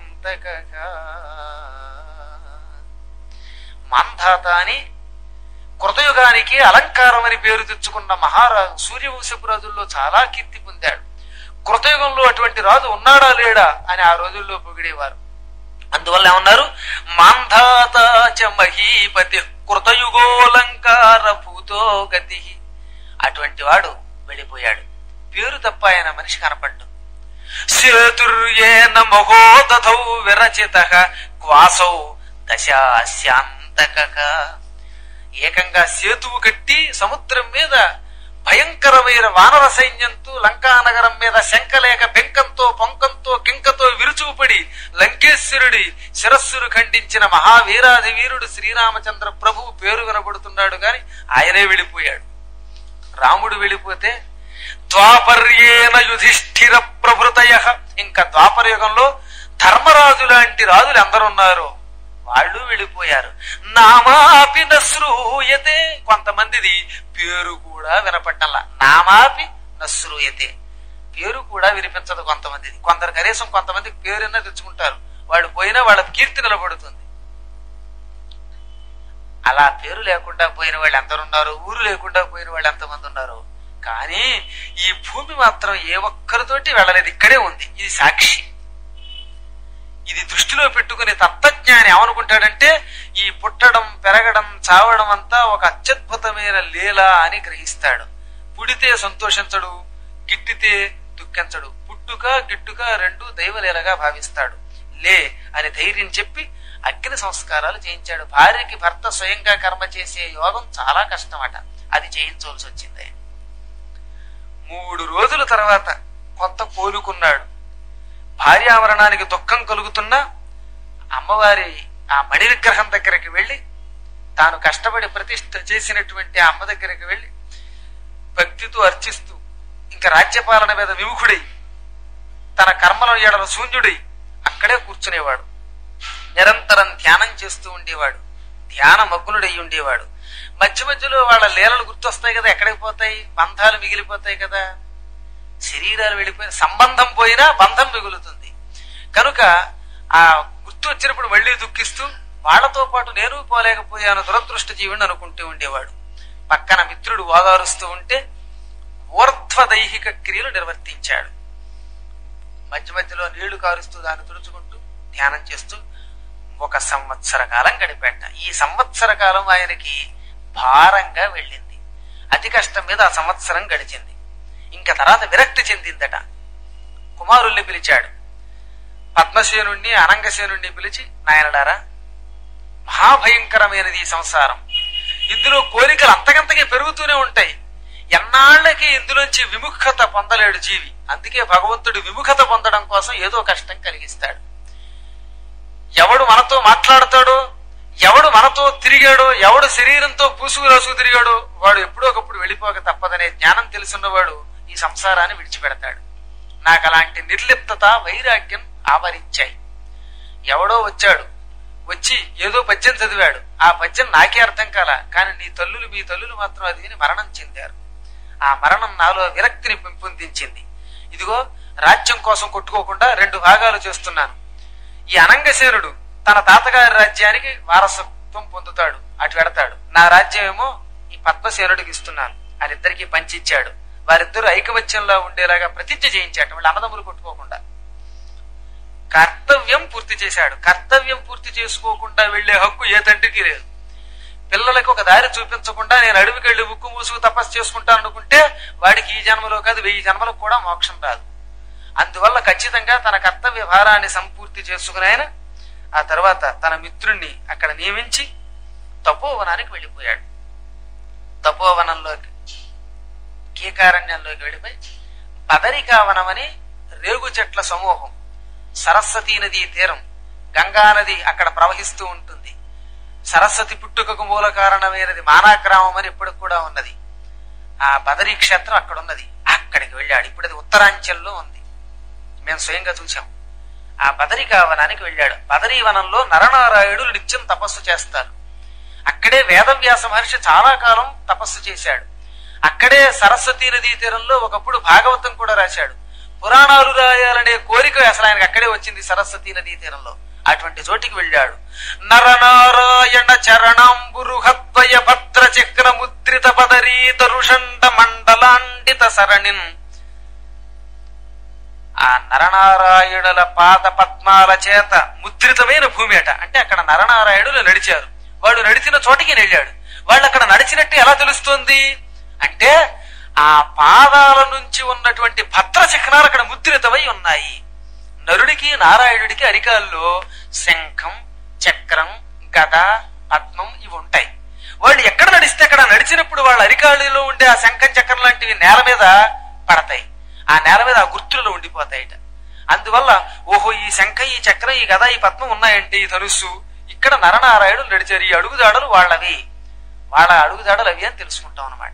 Speaker 2: దశాస్యాంతక మంధాత అని కృతయుగానికి అలంకారం అని పేరు తెచ్చుకున్న మహారాజు సూర్యవంశపు రాజుల్లో చాలా కీర్తి పొందాడు కృతయుగంలో అటువంటి రాజు ఉన్నాడా లేడా అని ఆ రోజుల్లో పొగిడేవారు అందువల్ల ఏమన్నారు మాంధాత చ మహీపతి కృతయుగోలంకార భూతో గతి అటువంటి వాడు వెళ్ళిపోయాడు పేరు తప్ప ఆయన మనిషి కనపడ్డు సేతుర్యేన మహోదధౌ విరచిత క్వాసౌ దశాస్యాంతక ఏకంగా సేతువు కట్టి సముద్రం మీద భయంకరమైన వానర సైన్యంతో లంకా నగరం మీద శంకలేక బెంకంతో పొంకంతో కింకతో విరుచుకుపడి లంకేశ్వరుడి శిరస్సును ఖండించిన మహావీరాది వీరుడు శ్రీరామచంద్ర ప్రభువు పేరు వినబడుతున్నాడు గాని ఆయనే వెళ్ళిపోయాడు రాముడు వెళ్ళిపోతే ద్వాపర్యేన యుధిష్ఠిర ప్రభృతయ ఇంకా ద్వాపర యుగంలో ధర్మరాజు లాంటి రాజులు ఎందరున్నారు వాళ్ళు వెళ్ళిపోయారు నామాపి నశ్రూయతే కొంతమందిది పేరు కూడా వినపట్టల్లా నామాపి నశ్రూయతే పేరు కూడా వినిపించదు కొంతమందిది కొందరు కనీసం కొంతమందికి పేరున్నా తెచ్చుకుంటారు వాళ్ళు పోయినా వాళ్ళ కీర్తి నిలబడుతుంది అలా పేరు లేకుండా పోయిన వాళ్ళు ఎందరున్నారు ఊరు లేకుండా పోయిన వాళ్ళు ఎంతమంది ఉన్నారు కానీ ఈ భూమి మాత్రం ఏ ఒక్కరితోటి వెళ్ళలేదు ఇక్కడే ఉంది ఇది సాక్షి ఇది దృష్టిలో పెట్టుకునే తత్వజ్ఞాని ఏమనుకుంటాడంటే ఈ పుట్టడం పెరగడం చావడం అంతా ఒక అత్యద్భుతమైన లీల అని గ్రహిస్తాడు పుడితే సంతోషించడు గిట్టితే దుఃఖించడు పుట్టుక గిట్టుక రెండు దైవలీలగా భావిస్తాడు లే అని ధైర్యం చెప్పి అగ్ని సంస్కారాలు చేయించాడు భార్యకి భర్త స్వయంగా కర్మ చేసే యోగం చాలా కష్టమట అది చేయించవలసి వచ్చింది మూడు రోజుల తర్వాత కొత్త కోలుకున్నాడు భార్యావరణానికి దుఃఖం కలుగుతున్నా అమ్మవారి ఆ మణి విగ్రహం దగ్గరికి వెళ్ళి తాను కష్టపడి ప్రతిష్ఠ చేసినటువంటి ఆ అమ్మ దగ్గరికి వెళ్ళి భక్తితో అర్చిస్తూ ఇంకా రాజ్యపాలన మీద విముఖుడై తన కర్మల ఏడల శూన్యుడై అక్కడే కూర్చునేవాడు నిరంతరం ధ్యానం చేస్తూ ఉండేవాడు ధ్యాన మగ్నుడై ఉండేవాడు మధ్య మధ్యలో వాళ్ళ లీలలు గుర్తొస్తాయి కదా ఎక్కడికి పోతాయి బంధాలు మిగిలిపోతాయి కదా శరీరాలు వెళ్ళిపోయిన సంబంధం పోయినా బంధం మిగులుతుంది కనుక ఆ గుర్తు వచ్చినప్పుడు మళ్ళీ దుఃఖిస్తూ వాళ్ళతో పాటు నేను పోలేకపోయాను దురదృష్ట జీవుని అనుకుంటూ ఉండేవాడు పక్కన మిత్రుడు ఓదారుస్తూ ఉంటే ఊర్ధ్వ దైహిక క్రియలు నిర్వర్తించాడు మధ్య మధ్యలో నీళ్లు కారుస్తూ దాన్ని తుడుచుకుంటూ ధ్యానం చేస్తూ ఒక సంవత్సర కాలం గడిపేట ఈ సంవత్సర కాలం ఆయనకి భారంగా వెళ్ళింది అతి కష్టం మీద ఆ సంవత్సరం గడిచింది ఇంకా తర్వాత విరక్తి చెందిందట కుమారుల్ని పిలిచాడు పద్మసేనుణ్ణి అనంగసేనుణ్ణి పిలిచి నాయనడారా మహాభయంకరమైనది ఈ సంసారం ఇందులో కోరికలు అంతకంతకే పెరుగుతూనే ఉంటాయి ఎన్నాళ్ళకి ఇందులోంచి విముఖత పొందలేడు జీవి అందుకే భగవంతుడు విముఖత పొందడం కోసం ఏదో కష్టం కలిగిస్తాడు ఎవడు మనతో మాట్లాడతాడో ఎవడు మనతో తిరిగాడో ఎవడు శరీరంతో పూసుకు రాసుకు తిరిగాడో వాడు ఎప్పుడో ఒకప్పుడు వెళ్ళిపోక తప్పదనే జ్ఞానం తెలుసున్నవాడు ఈ సంసారాన్ని విడిచిపెడతాడు నాకు అలాంటి నిర్లిప్తత వైరాగ్యం ఆవరించాయి ఎవడో వచ్చాడు వచ్చి ఏదో పద్యం చదివాడు ఆ పద్యం నాకే అర్థం కాల కానీ నీ తల్లులు మీ తల్లులు మాత్రం అది విని మరణం చెందారు ఆ మరణం నాలో విరక్తిని పెంపొందించింది ఇదిగో రాజ్యం కోసం కొట్టుకోకుండా రెండు భాగాలు చేస్తున్నాను ఈ అనంగసేనుడు తన తాతగారి రాజ్యానికి వారసత్వం పొందుతాడు అటు వెడతాడు నా రాజ్యం ఏమో ఈ పద్మసేనుడికి ఇస్తున్నాను వారిద్దరికి పంచిచ్చాడు వారిద్దరూ ఐకమత్యంలో ఉండేలాగా ప్రతిజ్ఞ చేయించాడు వాళ్ళు అన్నదమ్ములు కొట్టుకోకుండా కర్తవ్యం పూర్తి చేశాడు కర్తవ్యం పూర్తి చేసుకోకుండా వెళ్లే హక్కు ఏ తండ్రికి లేదు పిల్లలకు ఒక దారి చూపించకుండా నేను అడవికి వెళ్ళి ఉక్కు మూసుకు తపస్సు చేసుకుంటాను అనుకుంటే వాడికి ఈ జన్మలో కాదు వెయ్యి జన్మలకు కూడా మోక్షం రాదు అందువల్ల ఖచ్చితంగా తన కర్తవ్య భారాన్ని సంపూర్తి చేసుకుని ఆయన ఆ తర్వాత తన మిత్రుణ్ణి అక్కడ నియమించి తపోవనానికి వెళ్ళిపోయాడు తపోవనంలోకి కీకారణ్యంలోకి వెళ్ళిపోయి బదరికావనం అని రేగు చెట్ల సమూహం సరస్వతీ నదీ తీరం గంగా నది అక్కడ ప్రవహిస్తూ ఉంటుంది సరస్వతి పుట్టుకకు మూల కారణమైనది మానాగ్రామం అని ఇప్పటికి కూడా ఉన్నది ఆ బదరీ క్షేత్రం అక్కడ ఉన్నది అక్కడికి వెళ్ళాడు ఇప్పుడు అది ఉత్తరాంచల్లో ఉంది మేము స్వయంగా చూసాం ఆ బదరికావనానికి వెళ్ళాడు బదరీవనంలో నరనారాయణులు నిత్యం తపస్సు చేస్తారు అక్కడే వేదవ్యాస మహర్షి చాలా కాలం తపస్సు చేశాడు అక్కడే సరస్వతీ నదీ తీరంలో ఒకప్పుడు భాగవతం కూడా రాశాడు పురాణాలు రాయాలనే కోరిక అసలు ఆయనకు అక్కడే వచ్చింది సరస్వతీ నదీ తీరంలో అటువంటి చోటికి వెళ్ళాడు నరనారాయణ చరణాంబురుహద్వయ భద్ర చక్ర ముద్రిత పదరీ తరుషండ మండలాండిత సరణిన్ ఆ నరనారాయణుల పాద పద్మాల చేత ముద్రితమైన భూమి అట అంటే అక్కడ నరనారాయణులు నడిచారు వాడు నడిచిన చోటికి వెళ్ళాడు వాళ్ళు అక్కడ నడిచినట్టు ఎలా తెలుస్తోంది అంటే ఆ పాదాల నుంచి ఉన్నటువంటి భద్ర చక్రాలు అక్కడ ముద్రితమై ఉన్నాయి నరుడికి నారాయణుడికి అరికాల్లో శంఖం చక్రం గద పద్మం ఇవి ఉంటాయి వాళ్ళు ఎక్కడ నడిస్తే అక్కడ నడిచినప్పుడు వాళ్ళ అరికాళ్ళలో ఉండే ఆ శంఖం చక్రం లాంటివి నేల మీద పడతాయి ఆ నేల మీద ఆ గుర్తులలో ఉండిపోతాయిట అందువల్ల ఓహో ఈ శంఖ ఈ చక్రం ఈ గద ఈ పద్మం ఉన్నాయంటే ఈ ధనుస్సు ఇక్కడ నరనారాయణులు నడిచారు ఈ అడుగుదాడలు వాళ్ళవి వాళ్ళ అడుగుదాడలు అవి అని తెలుసుకుంటాం అనమాట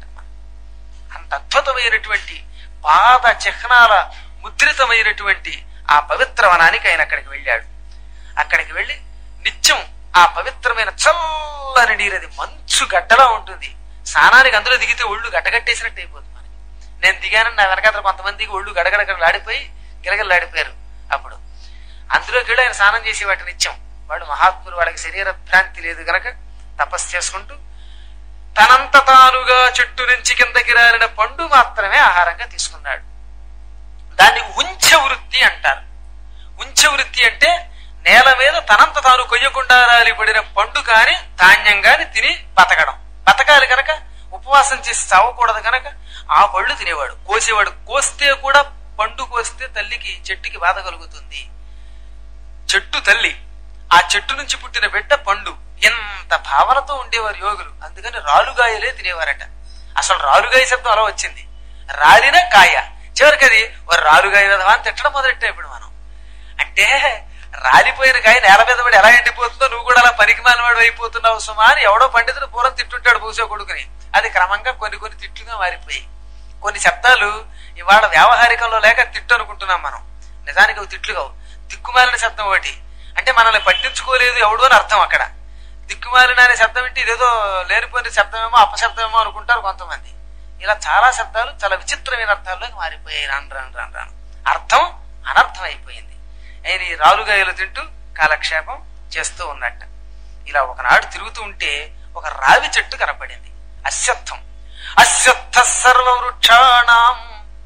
Speaker 2: అంత అద్భుతమైనటువంటి పాద చిహ్నాల ముద్రితమైనటువంటి ఆ పవిత్ర వనానికి ఆయన అక్కడికి వెళ్ళాడు అక్కడికి వెళ్ళి నిత్యం ఆ పవిత్రమైన చల్లని నీరది మంచు గడ్డలా ఉంటుంది స్నానానికి అందులో దిగితే ఒళ్ళు గడ్డగట్టేసినట్టు అయిపోతుంది మనకి నేను దిగానని నా వెనకాతల కొంతమందికి ఒళ్ళు గడగడగడలాడిపోయి గిలగలాడిపోయారు అప్పుడు అందులోకి వెళ్ళి ఆయన స్నానం చేసి వాటి నిత్యం వాడు మహాత్ములు వాళ్ళకి శరీర భ్రాంతి లేదు గనక తపస్సు చేసుకుంటూ తనంత తానుగా చెట్టు నుంచి కిందకి రాలిన పండు మాత్రమే ఆహారంగా తీసుకున్నాడు దాన్ని ఉంచ వృత్తి అంటారు ఉంచ వృత్తి అంటే నేల మీద తనంత తాను కొయ్యకుండా రాలిపడిన పండు కాని ధాన్యం కాని తిని బతకడం బతకాలి కనుక ఉపవాసం చేసి చావకూడదు కనుక ఆ పళ్ళు తినేవాడు కోసేవాడు కోస్తే కూడా పండు కోస్తే తల్లికి చెట్టుకి బాధ కలుగుతుంది చెట్టు తల్లి ఆ చెట్టు నుంచి పుట్టిన బిడ్డ పండు ఎంత భావనతో ఉండేవారు యోగులు అందుకని రాలుగాయలే తినేవారట అసలు రాలుగాయ శబ్దం అలా వచ్చింది రాలిన కాయ చివరికి అది ఓ రాలుగాయ విధవా అని తిట్టడం మొదలెట్టా ఇప్పుడు మనం అంటే రాలిపోయిన కాయ నేల మీద పడి ఎలా ఎండిపోతుందో నువ్వు కూడా అలా పనికి మానవాడు అయిపోతున్నావు సుమా అని ఎవడో పండితుడు పూర్వం తిట్టుంటాడు బహుశా కొడుకుని అది క్రమంగా కొన్ని కొన్ని తిట్లుగా మారిపోయి కొన్ని శబ్దాలు ఇవాళ వ్యావహారికంలో లేక తిట్టు అనుకుంటున్నాం మనం నిజానికి అవి తిట్లు కావు దిక్కుమాలిన శబ్దం ఒకటి అంటే మనల్ని పట్టించుకోలేదు ఎవడు అని అర్థం అక్కడ దిక్కుమాలిన అనే శబ్దం ఏంటి ఇదేదో లేనిపోయిన శబ్దమేమో అపశబ్దమేమో అనుకుంటారు కొంతమంది ఇలా చాలా శబ్దాలు చాలా విచిత్రమైన అర్థాల్లోకి మారిపోయాయి రాను రాను రాను రాను అర్థం అనర్థం అయిపోయింది ఆయన ఈ రాలుగాయలు తింటూ కాలక్షేపం చేస్తూ ఉన్నట్ట ఇలా ఒకనాడు తిరుగుతూ ఉంటే ఒక రావి చెట్టు కనపడింది అశ్వత్థం అశ్వత్థ సర్వవృక్షాణం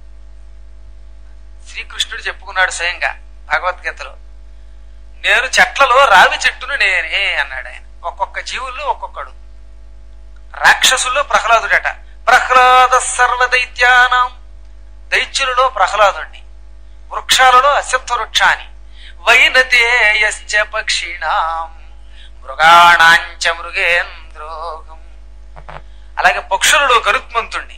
Speaker 2: శ్రీకృష్ణుడు చెప్పుకున్నాడు స్వయంగా భగవద్గీతలో నేను చెట్లలో రావి చెట్టును నేనే అన్నాడు ఆయన ఒక్కొక్క జీవుల్లో ఒక్కొక్కడు రాక్షసుల్లో ప్రహ్లాదుడట ప్రహ్లాద సర్వదైత్యానం దైత్యులలో ప్రహ్లాదుణ్ణి వృక్షాలలో అశ్వత్థ వృక్షాన్ని వైనతేయశ్చ పక్షిణాం మృగాణాంచ మృగేంద్రోగం అలాగే పక్షులలో గరుత్మంతుణ్ణి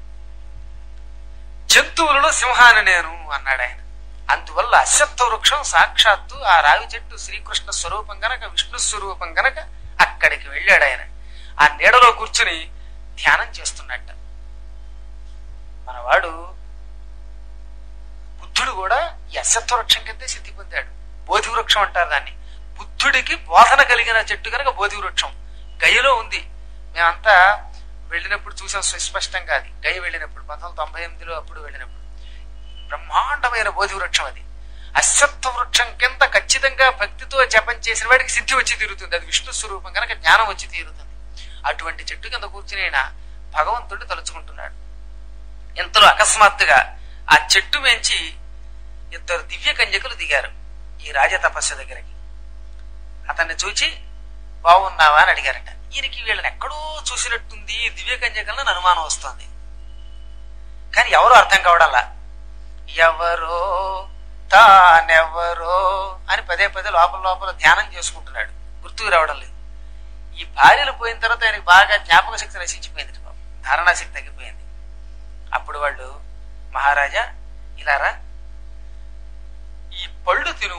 Speaker 2: జంతువులలో సింహాన్ని నేను అన్నాడు ఆయన అందువల్ల అశ్వత్థ వృక్షం సాక్షాత్తు ఆ రావి చెట్టు శ్రీకృష్ణ స్వరూపం గనక విష్ణు స్వరూపం గనక అక్కడికి వెళ్ళాడు ఆయన ఆ నీడలో కూర్చుని ధ్యానం చేస్తున్నట్ట మనవాడు బుద్ధుడు కూడా ఈ అశ్వత్థ వృక్షం కిందే సిద్ధి పొందాడు బోధి వృక్షం అంటారు దాన్ని బుద్ధుడికి బోధన కలిగిన చెట్టు కనుక బోధి వృక్షం గయలో ఉంది మేమంతా వెళ్ళినప్పుడు చూసాం సుస్పష్టంగా అది గయ వెళ్ళినప్పుడు పంతొమ్మిది తొంభై ఎనిమిదిలో అప్పుడు వెళ్ళినప్పుడు బ్రహ్మాండమైన బోధి వృక్షం అది అశ్వత్థ వృక్షం కింద ఖచ్చితంగా భక్తితో జపం చేసిన వాడికి సిద్ధి వచ్చి తీరుతుంది అది విష్ణు స్వరూపం కనుక జ్ఞానం వచ్చి తీరుతుంది అటువంటి చెట్టు కింద కూర్చుని ఆయన భగవంతుడు తలుచుకుంటున్నాడు ఇంతలో అకస్మాత్తుగా ఆ చెట్టు మించి ఇద్దరు దివ్య కన్యకులు దిగారు ఈ రాజ తపస్సు దగ్గరికి అతన్ని చూచి బాగున్నావా అని అడిగారట ఈయనకి వీళ్ళని ఎక్కడో చూసినట్టుంది ఈ దివ్య కన్యకలను అనుమానం వస్తోంది కానీ ఎవరో అర్థం కావడంలా ఎవరో తానెవరో అని పదే పదే లోపల లోపల ధ్యానం చేసుకుంటున్నాడు గుర్తుకు రావడం లేదు ఈ భార్యలు పోయిన తర్వాత ఆయనకి బాగా జ్ఞాపక శక్తి నశించిపోయింది పాపం. ధారణా శక్తి తగ్గిపోయింది అప్పుడు వాళ్ళు మహారాజా ఇలారా ఈ పళ్ళు తిను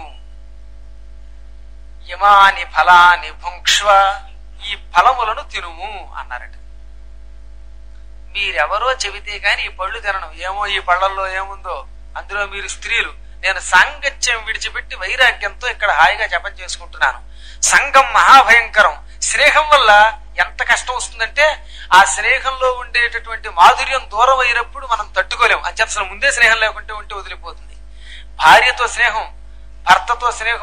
Speaker 2: యమాని ఫలాని భుంక్ష్వ ఈ ఫలములను తినుము అన్నారట మీరెవరో చెబితే గాని ఈ పళ్ళు తినను ఏమో ఈ పళ్ళల్లో ఏముందో అందులో మీరు స్త్రీలు నేను సాంగత్యం విడిచిపెట్టి వైరాగ్యంతో ఇక్కడ హాయిగా జపం చేసుకుంటున్నాను సంఘం మహాభయంకరం స్నేహం వల్ల ఎంత కష్టం వస్తుందంటే ఆ స్నేహంలో ఉండేటటువంటి మాధుర్యం దూరం అయినప్పుడు మనం తట్టుకోలేం అని అసలు ముందే స్నేహం లేకుంటే ఉంటే వదిలిపోతుంది భార్యతో స్నేహం భర్తతో స్నేహం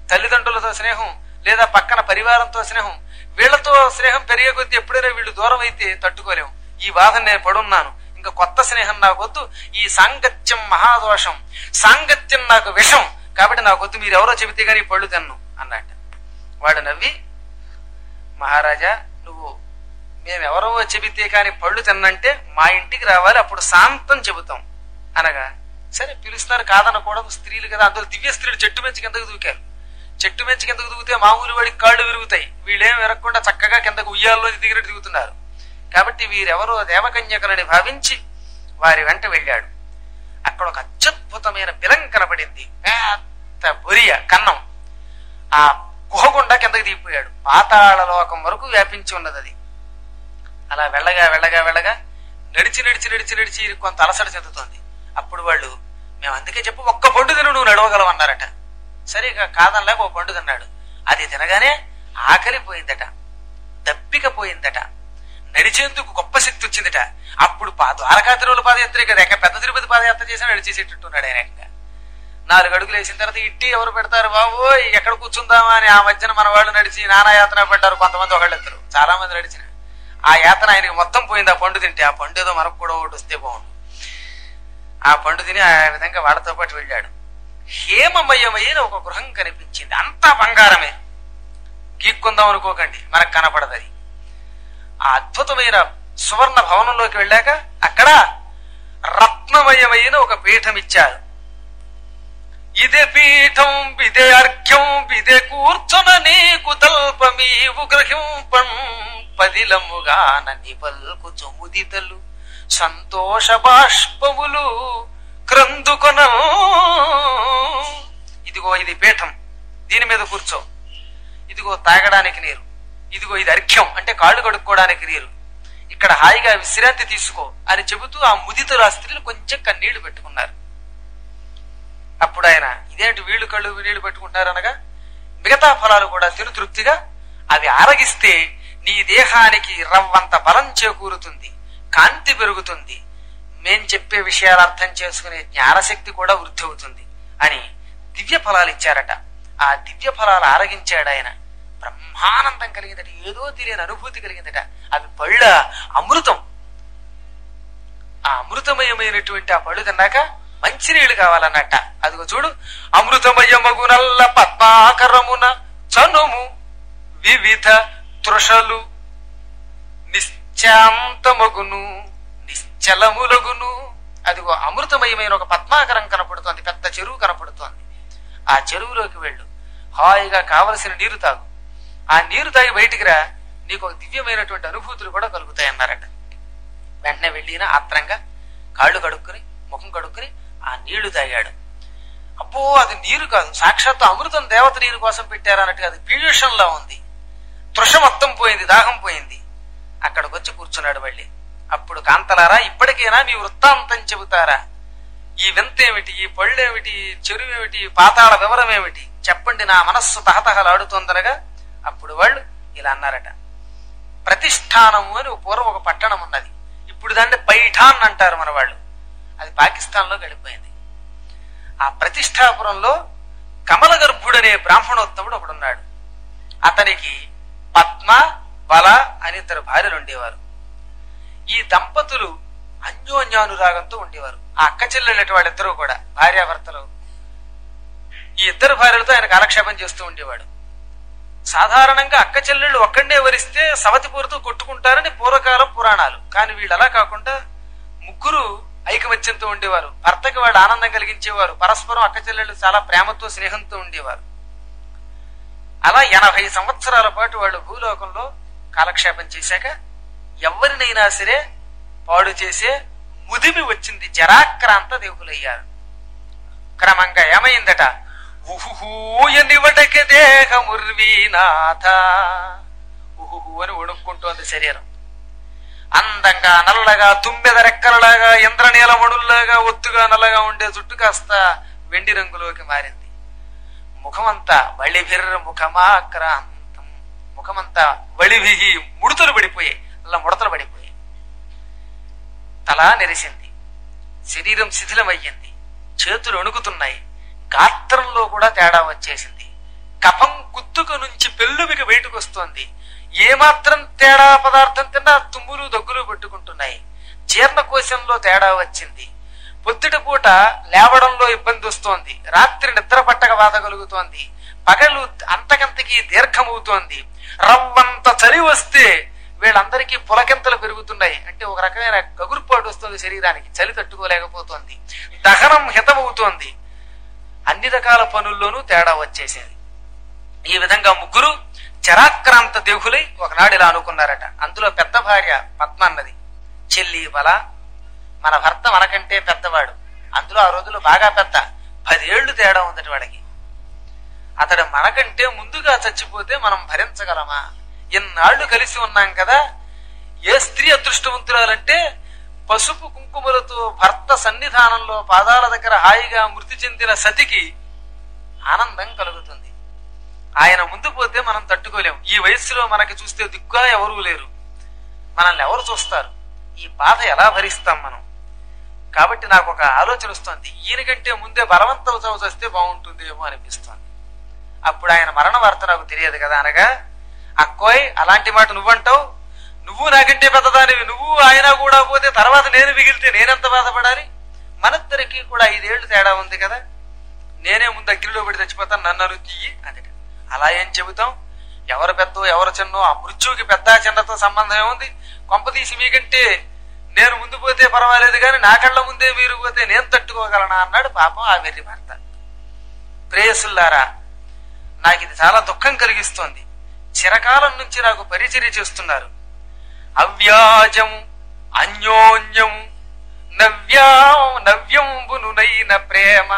Speaker 2: తల్లిదండ్రులతో స్నేహం లేదా పక్కన పరివారంతో స్నేహం వీళ్ళతో స్నేహం పెరిగే కొద్దీ ఎప్పుడైనా వీళ్ళు దూరం అయితే తట్టుకోలేము ఈ బాధను నేను పడున్నాను ఇంకా కొత్త స్నేహం నాకు వద్దు ఈ సాంగత్యం మహాదోషం సాంగత్యం నాకు విషం కాబట్టి నాకు వద్దు మీరు ఎవరో చెబితే గానీ పళ్ళు తిన్ను అన్నట్ట వాడు నవ్వి మహారాజా నువ్వు మేమెవరో చెబితే కాని పళ్ళు తిన్నంటే మా ఇంటికి రావాలి అప్పుడు శాంతం చెబుతాం అనగా సరే పిలుస్తున్నారు కాదనకూడదు స్త్రీలు కదా అందులో దివ్య స్త్రీలు చెట్టు మెచ్చి కిందకు దూకారు చెట్టు మెచ్చి కిందకు దూకితే మామూలు వాడికి కాళ్ళు విరుగుతాయి వీళ్ళేం విరగకుండా చక్కగా కిందకు ఉయ్యాల్లో దిగినట్టు దిగుతున్నారు కాబట్టి వీరెవరో దేవకన్యకలని భావించి వారి వెంట వెళ్ళాడు అక్కడ ఒక అత్యద్భుతమైన బిలం కనబడింది పెద్ద బొరియ కన్నం ఆ గుహగుండా కిందకి దిగిపోయాడు పాతాళ లోకం వరకు వ్యాపించి ఉన్నది అది అలా వెళ్ళగా వెళ్ళగా వెళ్ళగా నడిచి నడిచి నడిచి నడిచి కొంత అలసట చెందుతోంది అప్పుడు వాళ్ళు మేము అందుకే చెప్పు ఒక్క పండు తిను నువ్వు నడవగలవు అన్నారట సరే ఇక కాదనలేక ఒక పండు తిన్నాడు అది తినగానే ఆకలి పోయిందట దప్పిక పోయిందట నడిచేందుకు గొప్ప శక్తి వచ్చిందట అప్పుడు పా ద్వారకా తిరువుల పాదయాత్ర కదా ఎక్క పెద్ద తిరుపతి పాదయాత్ర చేసి నడిచేసేటట్టున్నాడు ఆయన ఏకంగా. నాలుగు అడుగులు వేసిన తర్వాత ఇట్టి ఎవరు పెడతారు బాబు ఎక్కడ కూర్చుందామా అని ఆ మధ్యన మన వాళ్ళు నడిచి నానా యాత్ర పడ్డారు కొంతమంది ఒకళ్ళు ఇద్దరు చాలా మంది నడిచిన ఆ యాత్ర ఆయనకి మొత్తం పోయింది ఆ పండు తింటే ఆ పండు ఏదో మనకు కూడా ఒకటి వస్తే బాగుండు ఆ పండు తిని ఆ విధంగా వాళ్ళతో పాటు వెళ్ళాడు హేమమయమైన ఒక గృహం కనిపించింది అంతా బంగారమే గీక్కుందాం అనుకోకండి మనకు కనపడదది ఆ అద్భుతమైన సువర్ణ భవనంలోకి వెళ్ళాక అక్కడ రత్నమయమైన ఒక పీఠం ఇచ్చారు ఇదే పీఠం ఇదే అర్ఘ్యం ఇదే కూర్చున నీకు తల్పమీవు గ్రహింపం పదిలముగాన నిపల్కు చొముదితలు సంతోష బాష్పములు క్రందుకొన ఇదిగో ఇది పీఠం దీని మీద కూర్చో ఇదిగో తాగడానికి నీరు ఇదిగో ఇది అర్ఘ్యం అంటే కాళ్ళు కడుక్కోవడానికి నీరు ఇక్కడ హాయిగా విశ్రాంతి తీసుకో అని చెబుతూ ఆ ముదితులు ఆ స్త్రీలు కొంచెం కన్నీళ్లు పెట్టుకున్నారు అప్పుడు ఆయన ఇదేంటి వీళ్ళు కళ్ళు నీళ్లు పెట్టుకుంటారు అనగా మిగతా ఫలాలు కూడా తిను తృప్తిగా అవి ఆరగిస్తే నీ దేహానికి రవ్వంత బలం చేకూరుతుంది కాంతి పెరుగుతుంది మేం చెప్పే విషయాలు అర్థం చేసుకునే జ్ఞానశక్తి కూడా వృద్ధి అవుతుంది అని దివ్య ఫలాలు ఇచ్చారట ఆ దివ్య ఫలాలు ఆరగించాడు ఆయన బ్రహ్మానందం కలిగిందట ఏదో తెలియని అనుభూతి కలిగిందట అవి పళ్ళ అమృతం ఆ అమృతమయమైనటువంటి ఆ పళ్ళు తిన్నాక మంచినీళ్లు కావాలన్నట్ట అదిగో చూడు అమృతమయమగునల్ల పద్మాకరమున చనుము వివిధ తృషలు నిశ్చాంతమగును నిశ్చలములగును అదిగో అమృతమయమైన ఒక పద్మాకరం కనపడుతోంది పెద్ద చెరువు కనపడుతోంది ఆ చెరువులోకి వెళ్ళు హాయిగా కావలసిన నీరు తాగు ఆ నీరు తాగి బయటికి రా నీకు ఒక దివ్యమైనటువంటి అనుభూతులు కూడా కలుగుతాయి అన్నారట వెంటనే వెళ్ళిన ఆత్రంగా కాళ్ళు కడుక్కుని ముఖం కడుక్కుని ఆ నీళ్లు తాగాడు అబ్బో అది నీరు కాదు సాక్షాత్తు అమృతం దేవత నీరు కోసం పెట్టారన్నట్టు అది పీయూషంలా ఉంది తృష మొత్తం పోయింది దాహం పోయింది అక్కడికి వచ్చి కూర్చున్నాడు మళ్ళీ అప్పుడు కాంతలారా ఇప్పటికైనా మీ వృత్తాంతం చెబుతారా ఈ వింతేమిటి ఈ పళ్ళేమిటి ఈ చెరువేమిటి ఈ పాతాళ వివరం ఏమిటి చెప్పండి నా మనస్సు తహతహలాడుతోందనగా అప్పుడు వాళ్ళు ఇలా అన్నారట ప్రతిష్టానము అని ఒక పూర్వం ఒక పట్టణం ఉన్నది ఇప్పుడు దాన్ని పైఠాన్ అంటారు మన వాళ్ళు అది పాకిస్తాన్ లో గడిపోయింది ఆ ప్రతిష్టాపురంలో కమల గర్భుడనే బ్రాహ్మణోత్తముడు ఒకడున్నాడు అతనికి పద్మ బల అని ఇద్దరు భార్యలు ఉండేవారు ఈ దంపతులు అన్యోన్యానురాగంతో ఉండేవారు ఆ అక్క చెల్లెళ్ళటి వాళ్ళిద్దరూ కూడా భార్యాభర్తలు ఈ ఇద్దరు భార్యలతో ఆయన కాలక్షేపం చేస్తూ ఉండేవాడు సాధారణంగా అక్క చెల్లెళ్ళు ఒక్కడే వరిస్తే సవతిపూరతో కొట్టుకుంటారని పూర్వకాలం పురాణాలు కానీ వీళ్ళు అలా కాకుండా ముగ్గురు ఐకమత్యంతో ఉండేవారు భర్తకి వాళ్ళు ఆనందం కలిగించేవారు పరస్పరం అక్క చెల్లెళ్ళు చాలా ప్రేమతో స్నేహంతో ఉండేవారు అలా ఎనభై సంవత్సరాల పాటు వాళ్ళు భూలోకంలో కాలక్షేపం చేశాక ఎవరినైనా సరే పాడు చేసే ముదిమి వచ్చింది జరాక్రాంత దేవులయ్యారు క్రమంగా ఏమైందట ఉహుహూయనివటకి దేహముర్వీనాథ ఉహుహు అని వణుక్కుంటోంది శరీరం అందంగా నల్లగా తుమ్మెద రెక్కలలాగా ఇంద్రనీలమణుల్లాగా ఒత్తుగా నల్లగా ఉండే జుట్టు కాస్త వెండి రంగులోకి మారింది ముఖమంతా వళిభిర్ ముఖమాక్రాంతం ముఖమంతా వళివిగి ముడతలు పడిపోయాయి అలా ముడతలు పడిపోయాయి తల నెరిసింది శరీరం శిథిలమయ్యింది చేతులు వణుకుతున్నాయి గాత్రంలో కూడా తేడా వచ్చేసింది కఫం కుత్తుక నుంచి పెళ్ళుమికి బయటకు వస్తోంది ఏమాత్రం తేడా పదార్థం తిన్నా తుమ్ములు దగ్గులు పెట్టుకుంటున్నాయి జీర్ణకోశంలో తేడా వచ్చింది పొద్దుట పూట లేవడంలో ఇబ్బంది వస్తోంది రాత్రి నిద్ర పట్టక బాధ కలుగుతోంది పగలు అంతకంతకి దీర్ఘమవుతోంది రవ్వంత చలి వస్తే వీళ్ళందరికీ పులకెంతలు పెరుగుతున్నాయి అంటే ఒక రకమైన గగురుపాటు వస్తుంది శరీరానికి చలి తట్టుకోలేకపోతోంది దహనం హితమవుతోంది అన్ని రకాల పనుల్లోనూ తేడా వచ్చేసేది ఈ విధంగా ముగ్గురు చరాక్రాంత దేహులై ఒకనాడు ఇలా అనుకున్నారట అందులో పెద్ద భార్య పద్మ అన్నది చెల్లి బల మన భర్త మనకంటే పెద్దవాడు అందులో ఆ రోజుల్లో బాగా పెద్ద పదేళ్లు తేడా ఉందట వాడికి అతడు మనకంటే ముందుగా చచ్చిపోతే మనం భరించగలమా ఎన్నాళ్ళు కలిసి ఉన్నాం కదా ఏ స్త్రీ అదృష్టవంతురాలంటే పసుపు కుంకుమలతో భర్త సన్నిధానంలో పాదాల దగ్గర హాయిగా మృతి చెందిన సతికి ఆనందం కలుగుతుంది ఆయన ముందు పోతే మనం తట్టుకోలేం ఈ వయస్సులో మనకి చూస్తే దిక్కుగా ఎవరూ లేరు మనల్ని ఎవరు చూస్తారు ఈ బాధ ఎలా భరిస్తాం మనం కాబట్టి నాకు ఒక ఆలోచన వస్తుంది ఈయనకంటే ముందే బలవంతం చదువు వస్తే బాగుంటుందేమో అనిపిస్తుంది అప్పుడు ఆయన మరణ వార్త నాకు తెలియదు కదా అనగా అక్కోయ్ అలాంటి మాట నువ్వంటావు నువ్వు నాకంటే పెద్దదానివి నువ్వు ఆయన కూడా పోతే తర్వాత నేను మిగిలితే నేనెంత బాధపడాలి మనిద్దరికి కూడా ఐదేళ్లు తేడా ఉంది కదా నేనే ముందు అగ్నిలో పడి చచ్చిపోతాను నన్ను అను తీయి అది అలా ఏం చెబుతాం ఎవరు పెద్దో ఎవరు చిన్నో ఆ మృత్యువుకి పెద్ద చిన్నతో సంబంధం ఏముంది కొంపతీసి మీకంటే నేను ముందు పోతే పర్వాలేదు కానీ నా కళ్ళ ముందే మీరు పోతే నేను తట్టుకోగలనా అన్నాడు పాపం ఆ వెర్రి భర్త ప్రేయసుల్లారా నాకు ఇది చాలా దుఃఖం కలిగిస్తోంది చిరకాలం నుంచి నాకు పరిచర్య చేస్తున్నారు అవ్యాజం అన్యోన్యం నవ్యా నవ్యంబునునైన ప్రేమ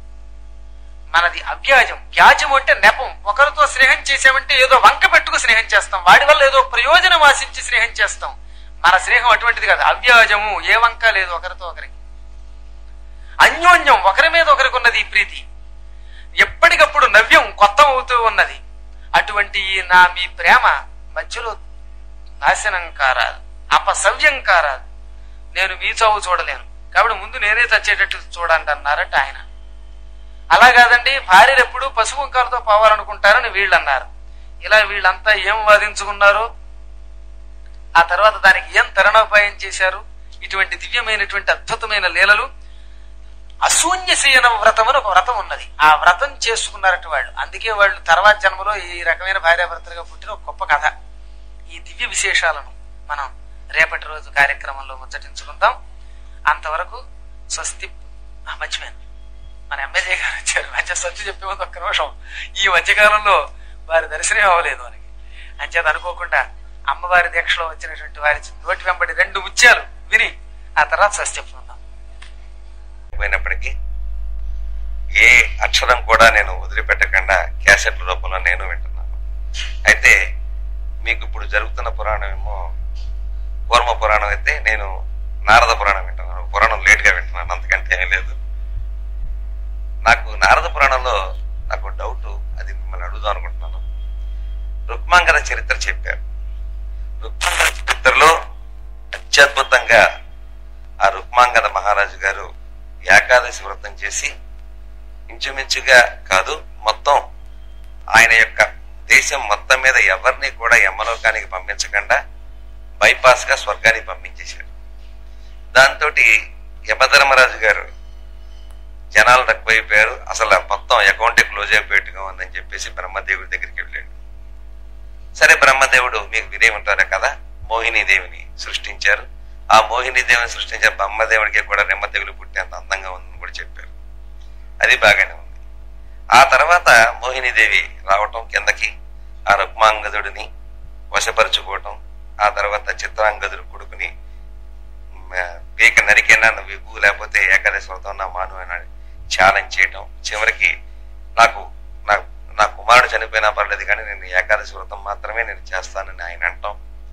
Speaker 2: మనది అవ్యాజం వ్యాజం అంటే నెపం ఒకరితో స్నేహం చేసామంటే ఏదో వంక పెట్టుకు స్నేహం చేస్తాం వాడి వల్ల ఏదో ప్రయోజనం ఆశించి స్నేహం చేస్తాం మన స్నేహం అటువంటిది కాదు అవ్యాజము ఏ వంక లేదు ఒకరితో ఒకరికి అన్యోన్యం ఒకరి మీద ఒకరికి ఉన్నది ఈ ప్రీతి ఎప్పటికప్పుడు నవ్యం కొత్త అవుతూ ఉన్నది అటువంటి ఈ నా మీ ప్రేమ మధ్యలో నాశనం కారాదు అపసవ్యం కారాదు నేను మీ చావు చూడలేను కాబట్టి ముందు నేనే చచ్చేటట్టు చూడండి అన్నారట ఆయన అలా కాదండి భార్యలు ఎప్పుడు పసుపు కుంకాలతో పోవాలనుకుంటారని వీళ్ళు అన్నారు ఇలా వీళ్ళంతా ఏం వాదించుకున్నారు ఆ తర్వాత దానికి ఏం తరుణోపాయం చేశారు ఇటువంటి దివ్యమైనటువంటి అద్భుతమైన లీలలు అశూన్యశయన వ్రతం అని ఒక వ్రతం ఉన్నది ఆ వ్రతం చేసుకున్నారట వాళ్ళు అందుకే వాళ్ళు తర్వాత జన్మలో ఈ రకమైన భార్యాభర్తలుగా పుట్టిన ఒక గొప్ప కథ ఈ దివ్య విశేషాలను మనం రేపటి రోజు కార్యక్రమంలో ముచ్చటించుకుందాం అంతవరకు స్వస్తి ఆ, మర్చిపోయాను మన ఎమ్మెల్యే గారు వచ్చారు మంచి సత్య చెప్పే ముందు ఒక్క నిమిషం ఈ మధ్యకాలంలో వారి దర్శనం అవ్వలేదు మనకి అంచేత అనుకోకుండా అమ్మవారి దీక్షలో వచ్చినటువంటి వారి నోటి వెంబడి రెండు ముత్యాలు విని ఆ తర్వాత సత్య చెప్పుకుందాం
Speaker 3: పోయినప్పటికీ ఏ అక్షరం కూడా నేను వదిలిపెట్టకుండా క్యాసెట్ల రూపంలో నేను వింటున్నాను అయితే మీకు ఇప్పుడు జరుగుతున్న పురాణం ఏమో కూర్మ పురాణం అయితే నేను నారద పురాణం వింటున్నాను పురాణం లేట్గా వింటున్నాను అంతకంటే ఏమీ లేదు నాకు నారద పురాణంలో నాకు డౌట్ అది మిమ్మల్ని అడుగుదాం అనుకుంటున్నాను రుక్మాంగద చరిత్ర చెప్పారు రుక్మాంగద చరిత్రలో అత్యద్భుతంగా ఆ రుక్మాంగద మహారాజు గారు ఏకాదశి వ్రతం చేసి ఇంచుమించుగా కాదు మొత్తం ఆయన యొక్క దేశం మొత్తం మీద ఎవరిని కూడా యమలోకానికి పంపించకుండా బైపాస్ గా స్వర్గానికి పంపించేశారు దాంతో యమధర్మరాజు గారు జనాలు తక్కువైపోయారు అసలు మొత్తం అకౌంటే క్లోజ్ అయిపోయేట్టుగా ఉందని చెప్పేసి బ్రహ్మదేవుడి దగ్గరికి వెళ్ళాడు సరే బ్రహ్మదేవుడు మీకు వినే ఉంటారు కదా మోహిని దేవిని సృష్టించారు ఆ మోహిని దేవిని సృష్టించిన బ్రహ్మదేవుడికి కూడా నెమ్మదేవులు పుట్టేంత అందంగా ఉందని కూడా చెప్పారు అది బాగానే ఉంది ఆ తర్వాత మోహినీదేవి రావటం కిందకి ఆ రుక్మాంగదుడిని వశపరుచుకోవటం ఆ తర్వాత చిత్రాంగదుడు కొడుకుని మ, పీక నరికేనా నువ్వు ఇవ్వు లేకపోతే ఏకాదశి వ్రతం నా మాను అని ఛాలెంజ్ చేయటం చివరికి నాకు నా నా కుమారుడు చనిపోయినా పర్లేదు కానీ నేను ఏకాదశి వ్రతం మాత్రమే నేను చేస్తానని ఆయన అంటాం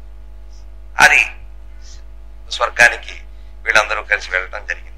Speaker 3: అది స్వర్గానికి వీళ్ళందరూ కలిసి వెళ్ళటం జరిగింది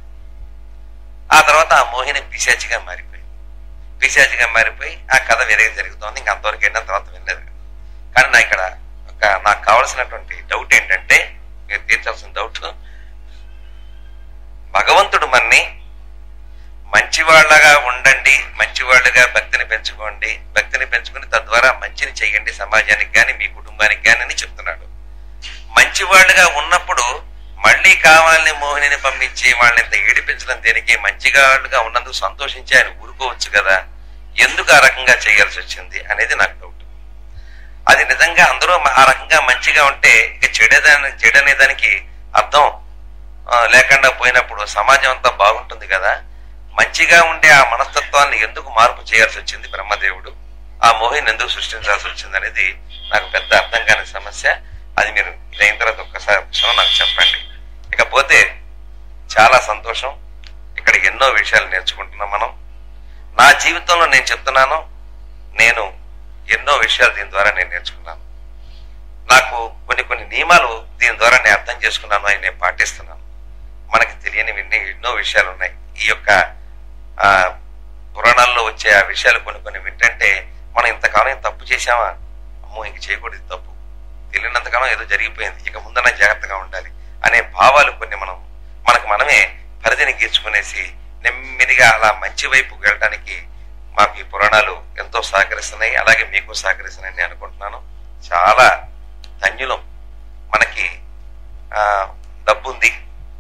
Speaker 3: ఆ తర్వాత ఆ మోహిని పిశాచిగా మారిపోయింది పిశాచిగా మారిపోయి ఆ కథ వేరేగా జరుగుతోంది ఇంకా అంతవరకు వెళ్ళిన తర్వాత వినలేదు కానీ నా ఇక్కడ ఒక నాకు కావలసినటువంటి డౌట్ ఏంటంటే మీరు తీర్చాల్సిన డౌట్ భగవంతుడు మన్ని మంచి మంచివాళ్ళగా ఉండండి మంచివాళ్ళుగా భక్తిని పెంచుకోండి భక్తిని పెంచుకుని తద్వారా మంచిని చెయ్యండి సమాజానికి గాని మీ కుటుంబానికి గాని అని చెప్తున్నాడు మంచివాళ్ళుగా ఉన్నప్పుడు మళ్ళీ కావాలని మోహిని పంపించి వాళ్ళని ఇంత ఏడిపించడం దేనికి మంచిగా వాళ్ళుగా ఉన్నందుకు సంతోషించి ఆయన ఊరుకోవచ్చు కదా ఎందుకు ఆ రకంగా చేయాల్సి వచ్చింది అనేది నాకు డౌట్ అది నిజంగా అందరూ ఆ రకంగా మంచిగా ఉంటే ఇక చెడేదాని చెడనే దానికి అర్థం ఆ, లేకుండా పోయినప్పుడు సమాజం అంతా బాగుంటుంది కదా మంచిగా ఉండే ఆ మనస్తత్వాన్ని ఎందుకు మార్పు చేయాల్సి వచ్చింది బ్రహ్మదేవుడు ఆ మోహిని ఎందుకు సృష్టించాల్సి వచ్చింది అనేది నాకు పెద్ద అర్థం కాని సమస్య అది మీరు ఇదైన తర్వాత ఒక్కసారి విషయం నాకు చెప్పండి ఇకపోతే చాలా సంతోషం ఇక్కడ ఎన్నో విషయాలు నేర్చుకుంటున్నాం మనం నా జీవితంలో నేను చెప్తున్నాను నేను ఎన్నో విషయాలు దీని ద్వారా నేను నేర్చుకున్నాను నాకు కొన్ని కొన్ని నియమాలు దీని ద్వారా నేను అర్థం చేసుకున్నాను అవి నేను పాటిస్తున్నాను మనకి తెలియనివి ఎన్ని ఎన్నో విషయాలు ఉన్నాయి ఈ యొక్క ఆ పురాణాల్లో వచ్చే ఆ విషయాలు కొన్ని కొన్ని వింటంటే మనం ఇంతకాలం ఏం తప్పు చేశామా అమ్మో ఇంక చేయకూడదు ఈ తప్పు తెలియనంతకాలం ఏదో జరిగిపోయింది ఇక ముందన జాగ్రత్తగా ఉండాలి అనే భావాలు కొన్ని మనం మనకు మనమే పరిధిని గీర్చుకునేసి నెమ్మదిగా అలా మంచి వైపు వెళ్ళడానికి మాకు ఈ పురాణాలు ఎంతో సహకరిస్తున్నాయి అలాగే మీకు సహకరిస్తున్నాయి నేను అనుకుంటున్నాను చాలా ధన్యులం మనకి ఆ డబ్బు ఉంది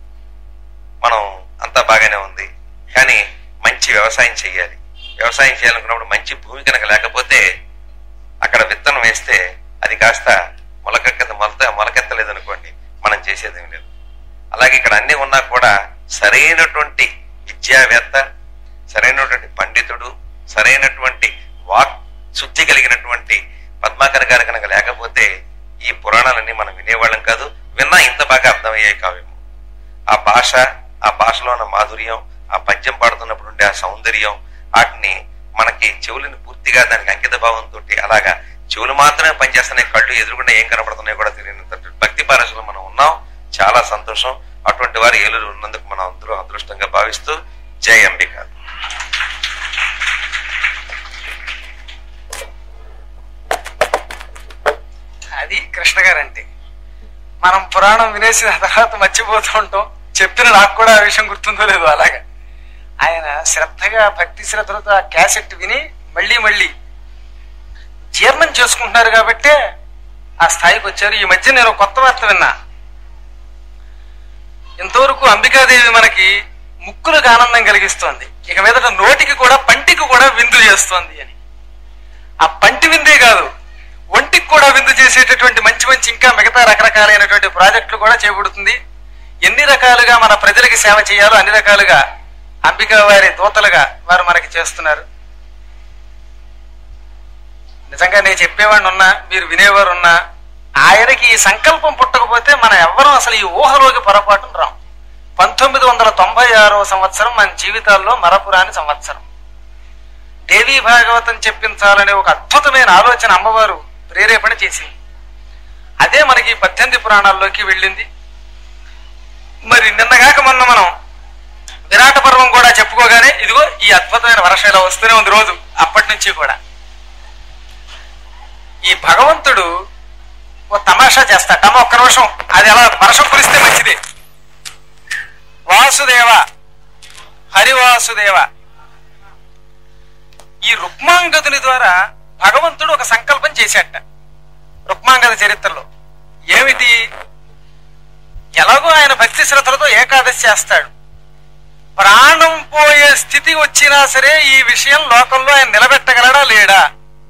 Speaker 3: మనం అంతా బాగానే ఉంది కానీ మంచి వ్యవసాయం చేయాలి వ్యవసాయం చేయాలనుకున్నప్పుడు మంచి భూమి కనుక లేకపోతే అక్కడ విత్తనం వేస్తే అది కాస్త మొలకెత్త మొలత మొలకెత్తలేదు అనుకోండి మనం చేసేది ఏం లేదు అలాగే ఇక్కడ అన్ని ఉన్నా కూడా సరైనటువంటి విద్యావేత్త సరైనటువంటి పండితుడు సరైనటువంటి వాక్ శుద్ధి కలిగినటువంటి పద్మాకర్ గారు కనుక లేకపోతే ఈ పురాణాలన్నీ మనం వినేవాళ్ళం కాదు విన్నా ఇంత బాగా అర్థమయ్యాయి కావేమో ఆ భాష ఆ భాషలో ఉన్న మాధుర్యం ఆ పద్యం పాడుతున్నప్పుడు ఉండే ఆ సౌందర్యం వాటిని మనకి చెవులని పూర్తిగా దానికి అంకిత భావంతో అలాగా చెవులు మాత్రమే పనిచేస్తున్నాయి కళ్ళు ఎదురుకుండా ఏం కనపడుతున్నాయో కూడా తెలియనంత భక్తి పారశలో మనం ఉన్నాం చాలా సంతోషం అటువంటి వారు ఏలూరు ఉన్నందుకు మనం అందరూ అదృష్టంగా భావిస్తూ జై అంబిక
Speaker 2: అది కృష్ణ గారంటే మనం పురాణం వినేసిన తర్వాత మర్చిపోతూ ఉంటాం చెప్పిన నాకు కూడా ఆ విషయం గుర్తుందో లేదో అలాగా ఆయన శ్రద్ధగా భక్తి శ్రద్ధలతో ఆ క్యాసెట్ విని మళ్ళీ మళ్ళీ జీర్ణం చేసుకుంటున్నారు కాబట్టే ఆ స్థాయికి వచ్చారు ఈ మధ్య నేను కొత్త వార్త విన్నా ఇంతవరకు అంబికాదేవి మనకి ముక్కులకు ఆనందం కలిగిస్తోంది ఇక మీదట నోటికి కూడా పంటికి కూడా విందు చేస్తోంది అని ఆ పంటి విందే కాదు ఒంటికి కూడా విందు చేసేటటువంటి మంచి మంచి ఇంకా మిగతా రకరకాలైనటువంటి ప్రాజెక్టులు కూడా చేపడుతుంది ఎన్ని రకాలుగా మన ప్రజలకి సేవ చేయాలో అన్ని రకాలుగా అంబిక వారి దూతలుగా వారు మనకి చేస్తున్నారు నిజంగా నేను చెప్పేవాడిని ఉన్నా మీరు వినేవారు ఉన్నా ఆయనకి ఈ సంకల్పం పుట్టకపోతే మనం ఎవ్వరం అసలు ఈ ఊహలోకి పొరపాటును రాం పంతొమ్మిది వందల తొంభై ఆరో సంవత్సరం మన జీవితాల్లో మరపురాని సంవత్సరం దేవీ భాగవతం చెప్పించాలనే ఒక అద్భుతమైన ఆలోచన అమ్మవారు ప్రేరేపణ చేసింది అదే మనకి ఈ పద్దెనిమిది పురాణాల్లోకి వెళ్ళింది మరి నిన్నగాక మొన్న మనం విరాట పర్వం కూడా చెప్పుకోగానే ఇదిగో ఈ అద్భుతమైన వర్షం ఇలా వస్తూనే ఉంది రోజు అప్పటి నుంచి కూడా ఈ భగవంతుడు ఓ తమాషా చేస్తాట అమ్మ ఒక్క నిమిషం అది అలా వర్షం కురిస్తే మంచిదే వాసుదేవ హరివాసుదేవ ఈ రుక్మాంగదుని ద్వారా భగవంతుడు ఒక సంకల్పం చేశాట రుక్మాంగద చరిత్రలో ఏమిటి ఎలాగో ఆయన భక్తి శ్రద్ధలతో ఏకాదశి చేస్తాడు ప్రాణం పోయే స్థితి వచ్చినా సరే ఈ విషయం లోకంలో ఆయన నిలబెట్టగలడా లేడా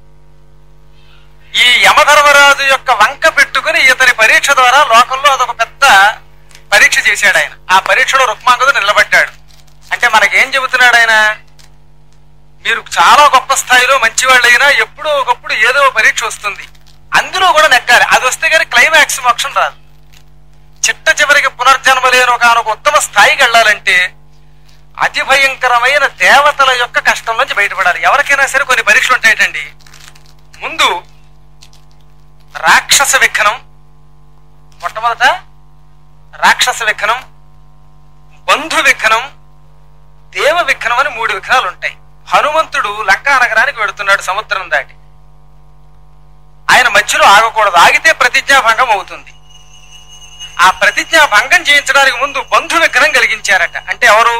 Speaker 2: ఈ యమధర్మరాజు యొక్క వంక పెట్టుకుని ఇతని పరీక్ష ద్వారా లోకంలో అదొక పెద్ద పరీక్ష చేశాడు ఆయన ఆ పరీక్షలో రుక్మాంగదు నిలబడ్డాడు అంటే మనకేం చెబుతున్నాడు ఆయన మీరు చాలా గొప్ప స్థాయిలో మంచివాళ్ళైనా ఎప్పుడో ఒకప్పుడు ఏదో ఒక పరీక్ష వస్తుంది అందులో కూడా నెగ్గాలి అది వస్తే గానీ క్లైమాక్స్ మోక్షం రాదు చిట్ట చివరికి పునర్జన్మ లేని ఒక ఆనొక ఉత్తమ స్థాయికి వెళ్ళాలంటే అతి భయంకరమైన దేవతల యొక్క కష్టం నుంచి బయటపడాలి ఎవరికైనా సరే కొన్ని పరీక్షలు ఉంటాయటండి ముందు రాక్షస విఘ్నం మొట్టమొదట రాక్షస విఘ్నం బంధు విఘ్నం దేవ విఘ్నం అని మూడు విఘ్నాలు ఉంటాయి హనుమంతుడు లంకా నగరానికి వెడుతున్నాడు సముద్రం దాటి ఆయన మధ్యలో ఆగకూడదు ఆగితే ప్రతిజ్ఞాభంగం అవుతుంది ఆ ప్రతిజ్ఞా భంగం చేయించడానికి ముందు బంధు విఘ్నం కలిగించారట అంటే ఎవరు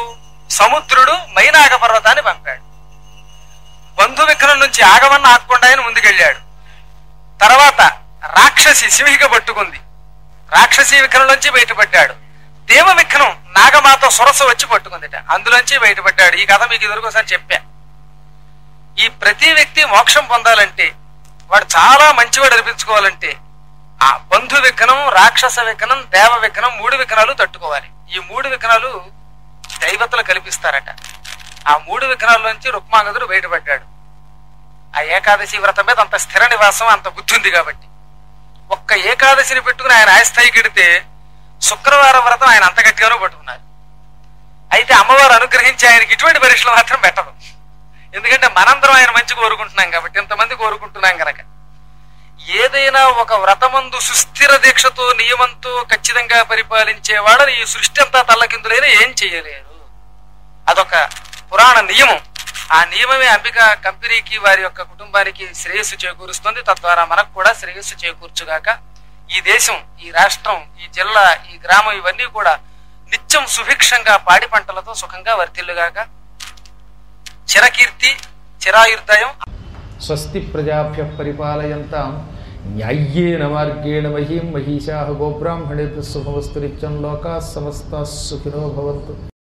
Speaker 2: సముద్రుడు మైనాగ పర్వతాన్ని పంపాడు బంధు విక్రం నుంచి ఆగమన్న ఆకుండా ఆయన ముందుకెళ్ళాడు తర్వాత రాక్షసి సింహిక పట్టుకుంది రాక్షసి విక్రం నుంచి బయటపడ్డాడు దేవ విక్రం నాగమాత సొరస వచ్చి పట్టుకుందిట అందులోంచి బయటపడ్డాడు ఈ కథ మీకు ఎదురుకోసారి చెప్పా ఈ ప్రతి వ్యక్తి మోక్షం పొందాలంటే వాడు చాలా మంచివాడు అనిపించుకోవాలంటే ఆ బంధు విఘ్నం రాక్షస విఘ్నం దేవ విఘ్నం మూడు విఘ్నాలు తట్టుకోవాలి ఈ మూడు విఘ్నాలు దైవతలు కల్పిస్తారట ఆ మూడు విఘ్నాల నుంచి రుక్మాంగదుడు బయటపడ్డాడు ఆ ఏకాదశి వ్రతం మీద అంత స్థిర నివాసం అంత బుద్ధి ఉంది కాబట్టి ఒక్క ఏకాదశిని పెట్టుకుని ఆయన ఆయస్థాయికి ఎడితే శుక్రవారం వ్రతం ఆయన అంత గట్టిగానూ పట్టుకున్నారు అయితే అమ్మవారు అనుగ్రహించి ఆయనకి ఇటువంటి పరీక్షలు మాత్రం పెట్టదు ఎందుకంటే మనందరం ఆయన మంచి కోరుకుంటున్నాం కాబట్టి ఇంతమంది కోరుకుంటున్నాం గనక ఏదైనా ఒక వ్రతమందు సుస్థిర దీక్షతో నియమంతో ఖచ్చితంగా పరిపాలించేవాడని ఈ సృష్టి అంతా తల్లకిందులైన ఏం చేయలేరు అదొక పురాణ నియమం ఆ నియమమే అంబిక కంపెనీకి వారి యొక్క కుటుంబానికి శ్రేయస్సు చేకూరుస్తుంది తద్వారా మనకు కూడా శ్రేయస్సు చేకూర్చుగాక ఈ దేశం ఈ రాష్ట్రం ఈ జిల్లా ఈ గ్రామం ఇవన్నీ కూడా నిత్యం సుభిక్షంగా పాడి పంటలతో సుఖంగా వర్తిల్లుగాక చిరకీర్తి చిరాయుర్దయం
Speaker 1: స్వస్తి ప్రజాభ్య పరిపాలయంతాం న్యాయ్యేన మార్గేణ మహీం మహిషా గోబ్రాహ్మణేభ్య శుభమస్తు నిత్యం లోకా సమస్త సుఖినో భవంతు